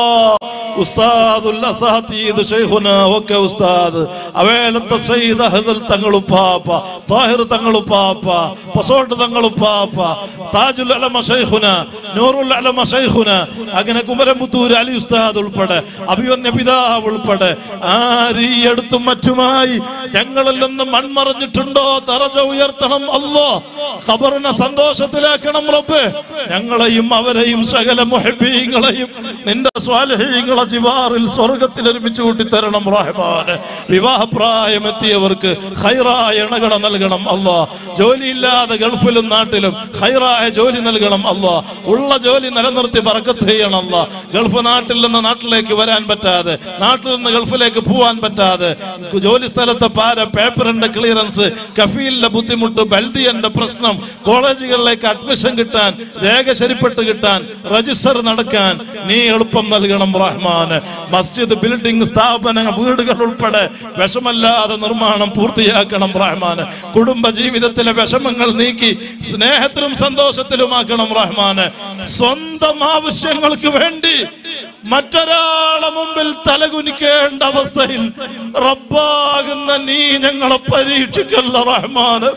Speaker 2: ഉസ്താദുൽ അസാതീദ് ശൈഖുന ഒക്കെ ഉസ്താദ് അവേലത്തെ സയ്യിദ് അഹ്ദൽ തങ്ങളുപ്പാപ്പ താഹിർ തങ്ങളുപ്പാപ്പ പസോട്ട് തങ്ങളുപ്പാപ്പ താജുൽ അലമ ശൈഖുന നൂറുൽ അലമ ശൈഖുന അങ്ങനെ കുമരമുത്തൂർ അലി ഉസ്താദ് ഉൾപ്പെടെ അഭിവന്യ പിതാവ് ഉൾപ്പെടെ ആരീയടുത്തും മറ്റുമായി ഞങ്ങളിൽ നിന്ന് മൺമറഞ്ഞിട്ടുണ്ടോ ദറജ ഉയർത്തണം അല്ലോ ഖബറിനെ സന്തോഷത്തിലാക്കണം റബ്ബേ ഞങ്ങളെയും അവരെയും സകല മുഹബീങ്ങളെയും നിന്റെ സ്വാലഹീങ്ങളെ ജിവാറിൽ സ്വർഗത്തിൽ ഒരുമിച്ച് കൂട്ടിത്തരണം റഹ്മാന് വിവാഹപ്രായമെത്തിയവർക്ക് ഹൈറായ ഇണകള നൽകണം അല്ലാ ജോലിയില്ലാതെ ഗൾഫിലും നാട്ടിലും ഹൈറായ ജോലി നൽകണം അല്ലാ ഉള്ള ജോലി നിലനിർത്തി പറക്കത്ത് ചെയ്യണം അല്ലാ ഗൾഫ് നാട്ടിൽ നിന്ന് നാട്ടിലേക്ക് വരാൻ പറ്റാതെ നാട്ടിൽ നിന്ന് ഗൾഫിലേക്ക് പോവാൻ പറ്റാതെ ജോലി സ്ഥലത്തെ പാര പേപ്പറിന്റെ ക്ലിയറൻസ് കഫീലിന്റെ ബുദ്ധിമുട്ട് ബൽദിയന്റെ പ്രശ്നം കോളേജുകളിലേക്ക് അഡ്മിഷൻ കിട്ടാൻ രേഖ ശരിപ്പെട്ട് കിട്ടാൻ രജിസ്റ്റർ നടക്കാൻ നീ എളുപ്പം നൽകണം റഹ്മാന് മസ്ജിദ് ബിൽഡിംഗ് സ്ഥാപന വീടുകൾ ഉൾപ്പെടെ വിഷമല്ലാതെ നിർമ്മാണം പൂർത്തിയാക്കണം റഹ്മാന് കുടുംബ ജീവിതത്തിലെ വിഷമങ്ങൾ നീക്കി സ്നേഹത്തിലും സന്തോഷത്തിലുമാക്കണം റഹ്മാന് സ്വന്തം ആവശ്യങ്ങൾക്ക് വേണ്ടി മറ്റൊരാളെ മുമ്പിൽ തലകുനിക്കേണ്ട അവസ്ഥയിൽ റബ്ബാകുന്ന നീ ഞങ്ങളെ പരീക്ഷിക്കല്ല റഹ്മാന്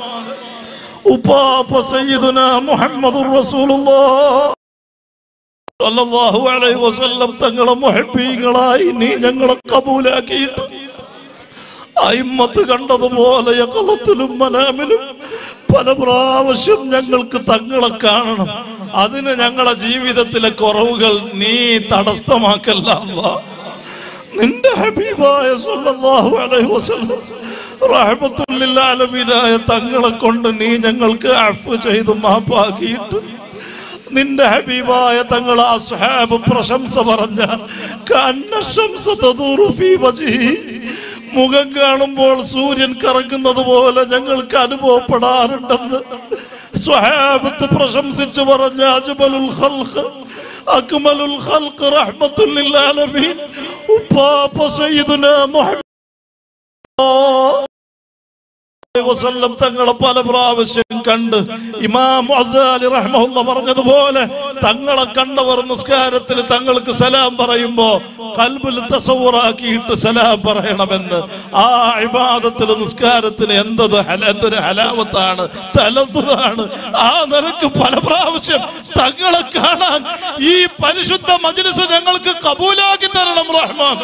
Speaker 2: ഉപ്പാപ്പ സയ്യിദുന മുഹമ്മദുർ റസൂലുള്ളാഹ് സല്ലല്ലാഹു അലൈഹി വസല്ലം തങ്ങളെ മുഹബ്ബീങ്ങളായി നീ ഞങ്ങളെ കബൂലാക്കിയിട്ട് അയിമ്മത്ത് കണ്ടതുപോലെ യഖലത്തിലും മനാമിലും പല പ്രാവശ്യം ഞങ്ങൾക്ക് തങ്ങളെ കാണണം അതിന് ഞങ്ങളെ ജീവിതത്തിലെ കുറവുകൾ നീ തടസ്സമാക്കല്ല അല്ലാ നിന്റെ ഹബീബായ സല്ലല്ലാഹു അലൈഹി വസല്ലം റഹ്മത്തുൽ ലിൽ ആലമീനായ തങ്ങളെ കൊണ്ട് നീ ഞങ്ങൾക്ക് അഫ്വ് ചെയ്ത് മാപ്പാക്കിയിട്ട് നിന്റെ ഹബീബായ തങ്ങൾ അസ്ഹാബ് പ്രശംസ പറഞ്ഞ കന്ന ശംസ തദൂറു ഫീ വജ്ഹി മുഖം കാണുമ്പോൾ സൂര്യൻ കറങ്ങുന്നത് പോലെ ഞങ്ങൾക്ക് അനുഭവപ്പെടാറുണ്ടെന്ന് സ്വഹാബത്ത് പ്രശംസിച്ചു പറഞ്ഞ അജ്മലുൽ ഖൽഖ് അക്മലുൽ ഖൽഖ് റഹ്മത്തുൽ ലിൽ ആലമീൻ ഉപ്പാപ്പ സയ്യിദുനാ മുഹമ്മദ് വസല്ലം തങ്ങളെ പല പ്രാവശ്യം കണ്ട് ഇമാം അസാലി റഹ്മുള്ള പറഞ്ഞതുപോലെ തങ്ങളെ കണ്ടവർ നിസ്കാരത്തിൽ തങ്ങൾക്ക് സലാം പറയുമ്പോ കൽബിൽ തസവുറാക്കിയിട്ട് സലാം പറയണമെന്ന് ആ ഇബാദത്തിൽ നിസ്കാരത്തിന് എന്തത് ഹല- എന്തൊരു ഹലാവത്താണ് തലത്തുതാണ് ആ നിലക്ക് പല പ്രാവശ്യം തങ്ങളെ കാണാൻ ഈ പരിശുദ്ധ മജ്ലിസ് ഞങ്ങൾക്ക് കബൂലാക്കി തരണം റഹ്മാൻ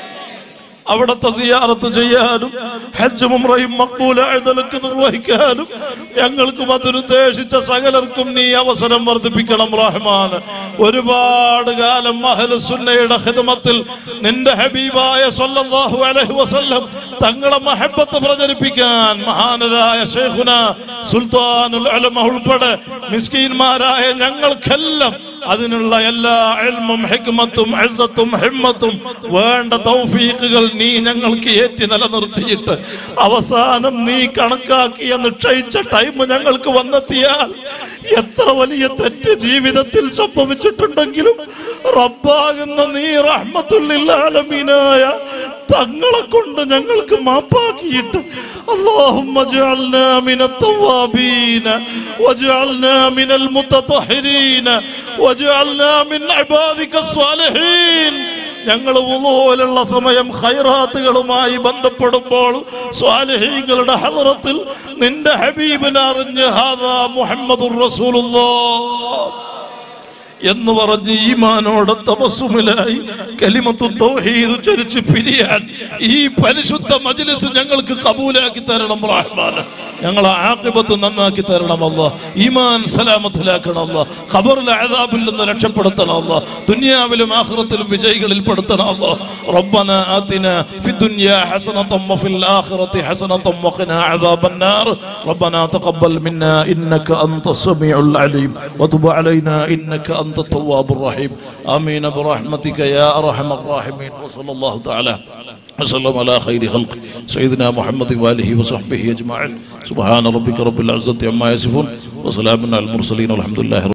Speaker 2: അവിടത്തെ സിയാറത്ത് ചെയ്യാനും ഹജ്ജും ഉംറയും മക്ബൂലായതലക്ക് നിർവഹിക്കാനും ഞങ്ങൾക്കും അതിനുദ്ദേശിച്ച സകലർക്കും നീ അവസരം വർദ്ധിപ്പിക്കണം റഹ്മാൻ ഒരുപാട് കാലം അഹ്ലുസുന്നയുടെ ഹിദമത്തിൽ നിന്റെ ഹബീബായ സല്ലല്ലാഹു അലൈഹി വസല്ലം തങ്ങളെ മഹബത്ത് പ്രചരിപ്പിക്കാൻ മഹാനരായ ഷെയ്ഖുന സുൽത്താനുൽ ഉലമ ഉൾപ്പെടെ മിസ്കീന്മാരായ ഞങ്ങൾക്കെല്ലാം അതിനുള്ള എല്ലാ ഇൽമും ഹിക്മത്തും ഇസ്സത്തും ഹിമ്മത്തും വേണ്ട തൗഫീഖുകൾ നീ ഞങ്ങൾക്ക് ഏറ്റി നിലനിർത്തിയിട്ട് അവസാനം നീ കണക്കാക്കിയ നിശ്ചയിച്ച ടൈം ഞങ്ങൾക്ക് വന്നെത്തിയാൽ എത്ര വലിയ തെറ്റ് ജീവിതത്തിൽ സംഭവിച്ചിട്ടുണ്ടെങ്കിലും റബ്ബാകുന്ന നീ റഹ്മത്തുല്ലാലമീനായ തങ്ങളെ കൊണ്ട് ഞങ്ങൾക്ക് മാപ്പാക്കിയിട്ട് اللهم اجعلنا من التوابين واجعلنا من المتطهرين واجعلنا من عبادك الصالحين ഞങ്ങൾ ഉള്ള സമയം ഖൈറാത്തുകളുമായി ബന്ധപ്പെടുമ്പോൾ സ്വാലിഹീങ്ങളുടെ ഹലറത്തിൽ നിന്റെ ഹബീബിനെ അറിഞ്ഞ് ഹാദാ മുഹമ്മദുർ റസൂലുള്ളാഹ് എന്ന് പറഞ്ഞ് ഈമാനോടെ തപസ്സുമിലായി കലിമത്തു തൗഹീദ് ചരിച്ച് പിരിയാൻ ഈ പരിശുദ്ധ മജ്ലിസ് ഞങ്ങൾക്ക് കബൂലാക്കി തരണം റഹ്മാൻ ഞങ്ങളെ ആക്കിബത്ത് നന്നാക്കി തരണം അല്ല ഈമാൻ സലാമത്തിലാക്കണം അല്ല ഖബറിലെ അദാബിൽ നിന്ന് രക്ഷപ്പെടുത്തണം അല്ല ദുനിയാവിലും ആഖിറത്തിലും വിജയികളിൽ പെടുത്തണം അല്ല ربنا آتنا في الدنيا حسنة وفي الآخرة حسنة وقنا عذاب النار ربنا تقبل منا إنك أنت السميع العليم وتب علينا إنك أنت أنت التواب الرحيم آمين برحمتك يا أرحم الراحمين وصلى الله تعالى وسلم على خير خلق سيدنا محمد وآله وصحبه أجمعين سبحان ربك رب العزة عما يصفون وسلام على المرسلين والحمد لله رب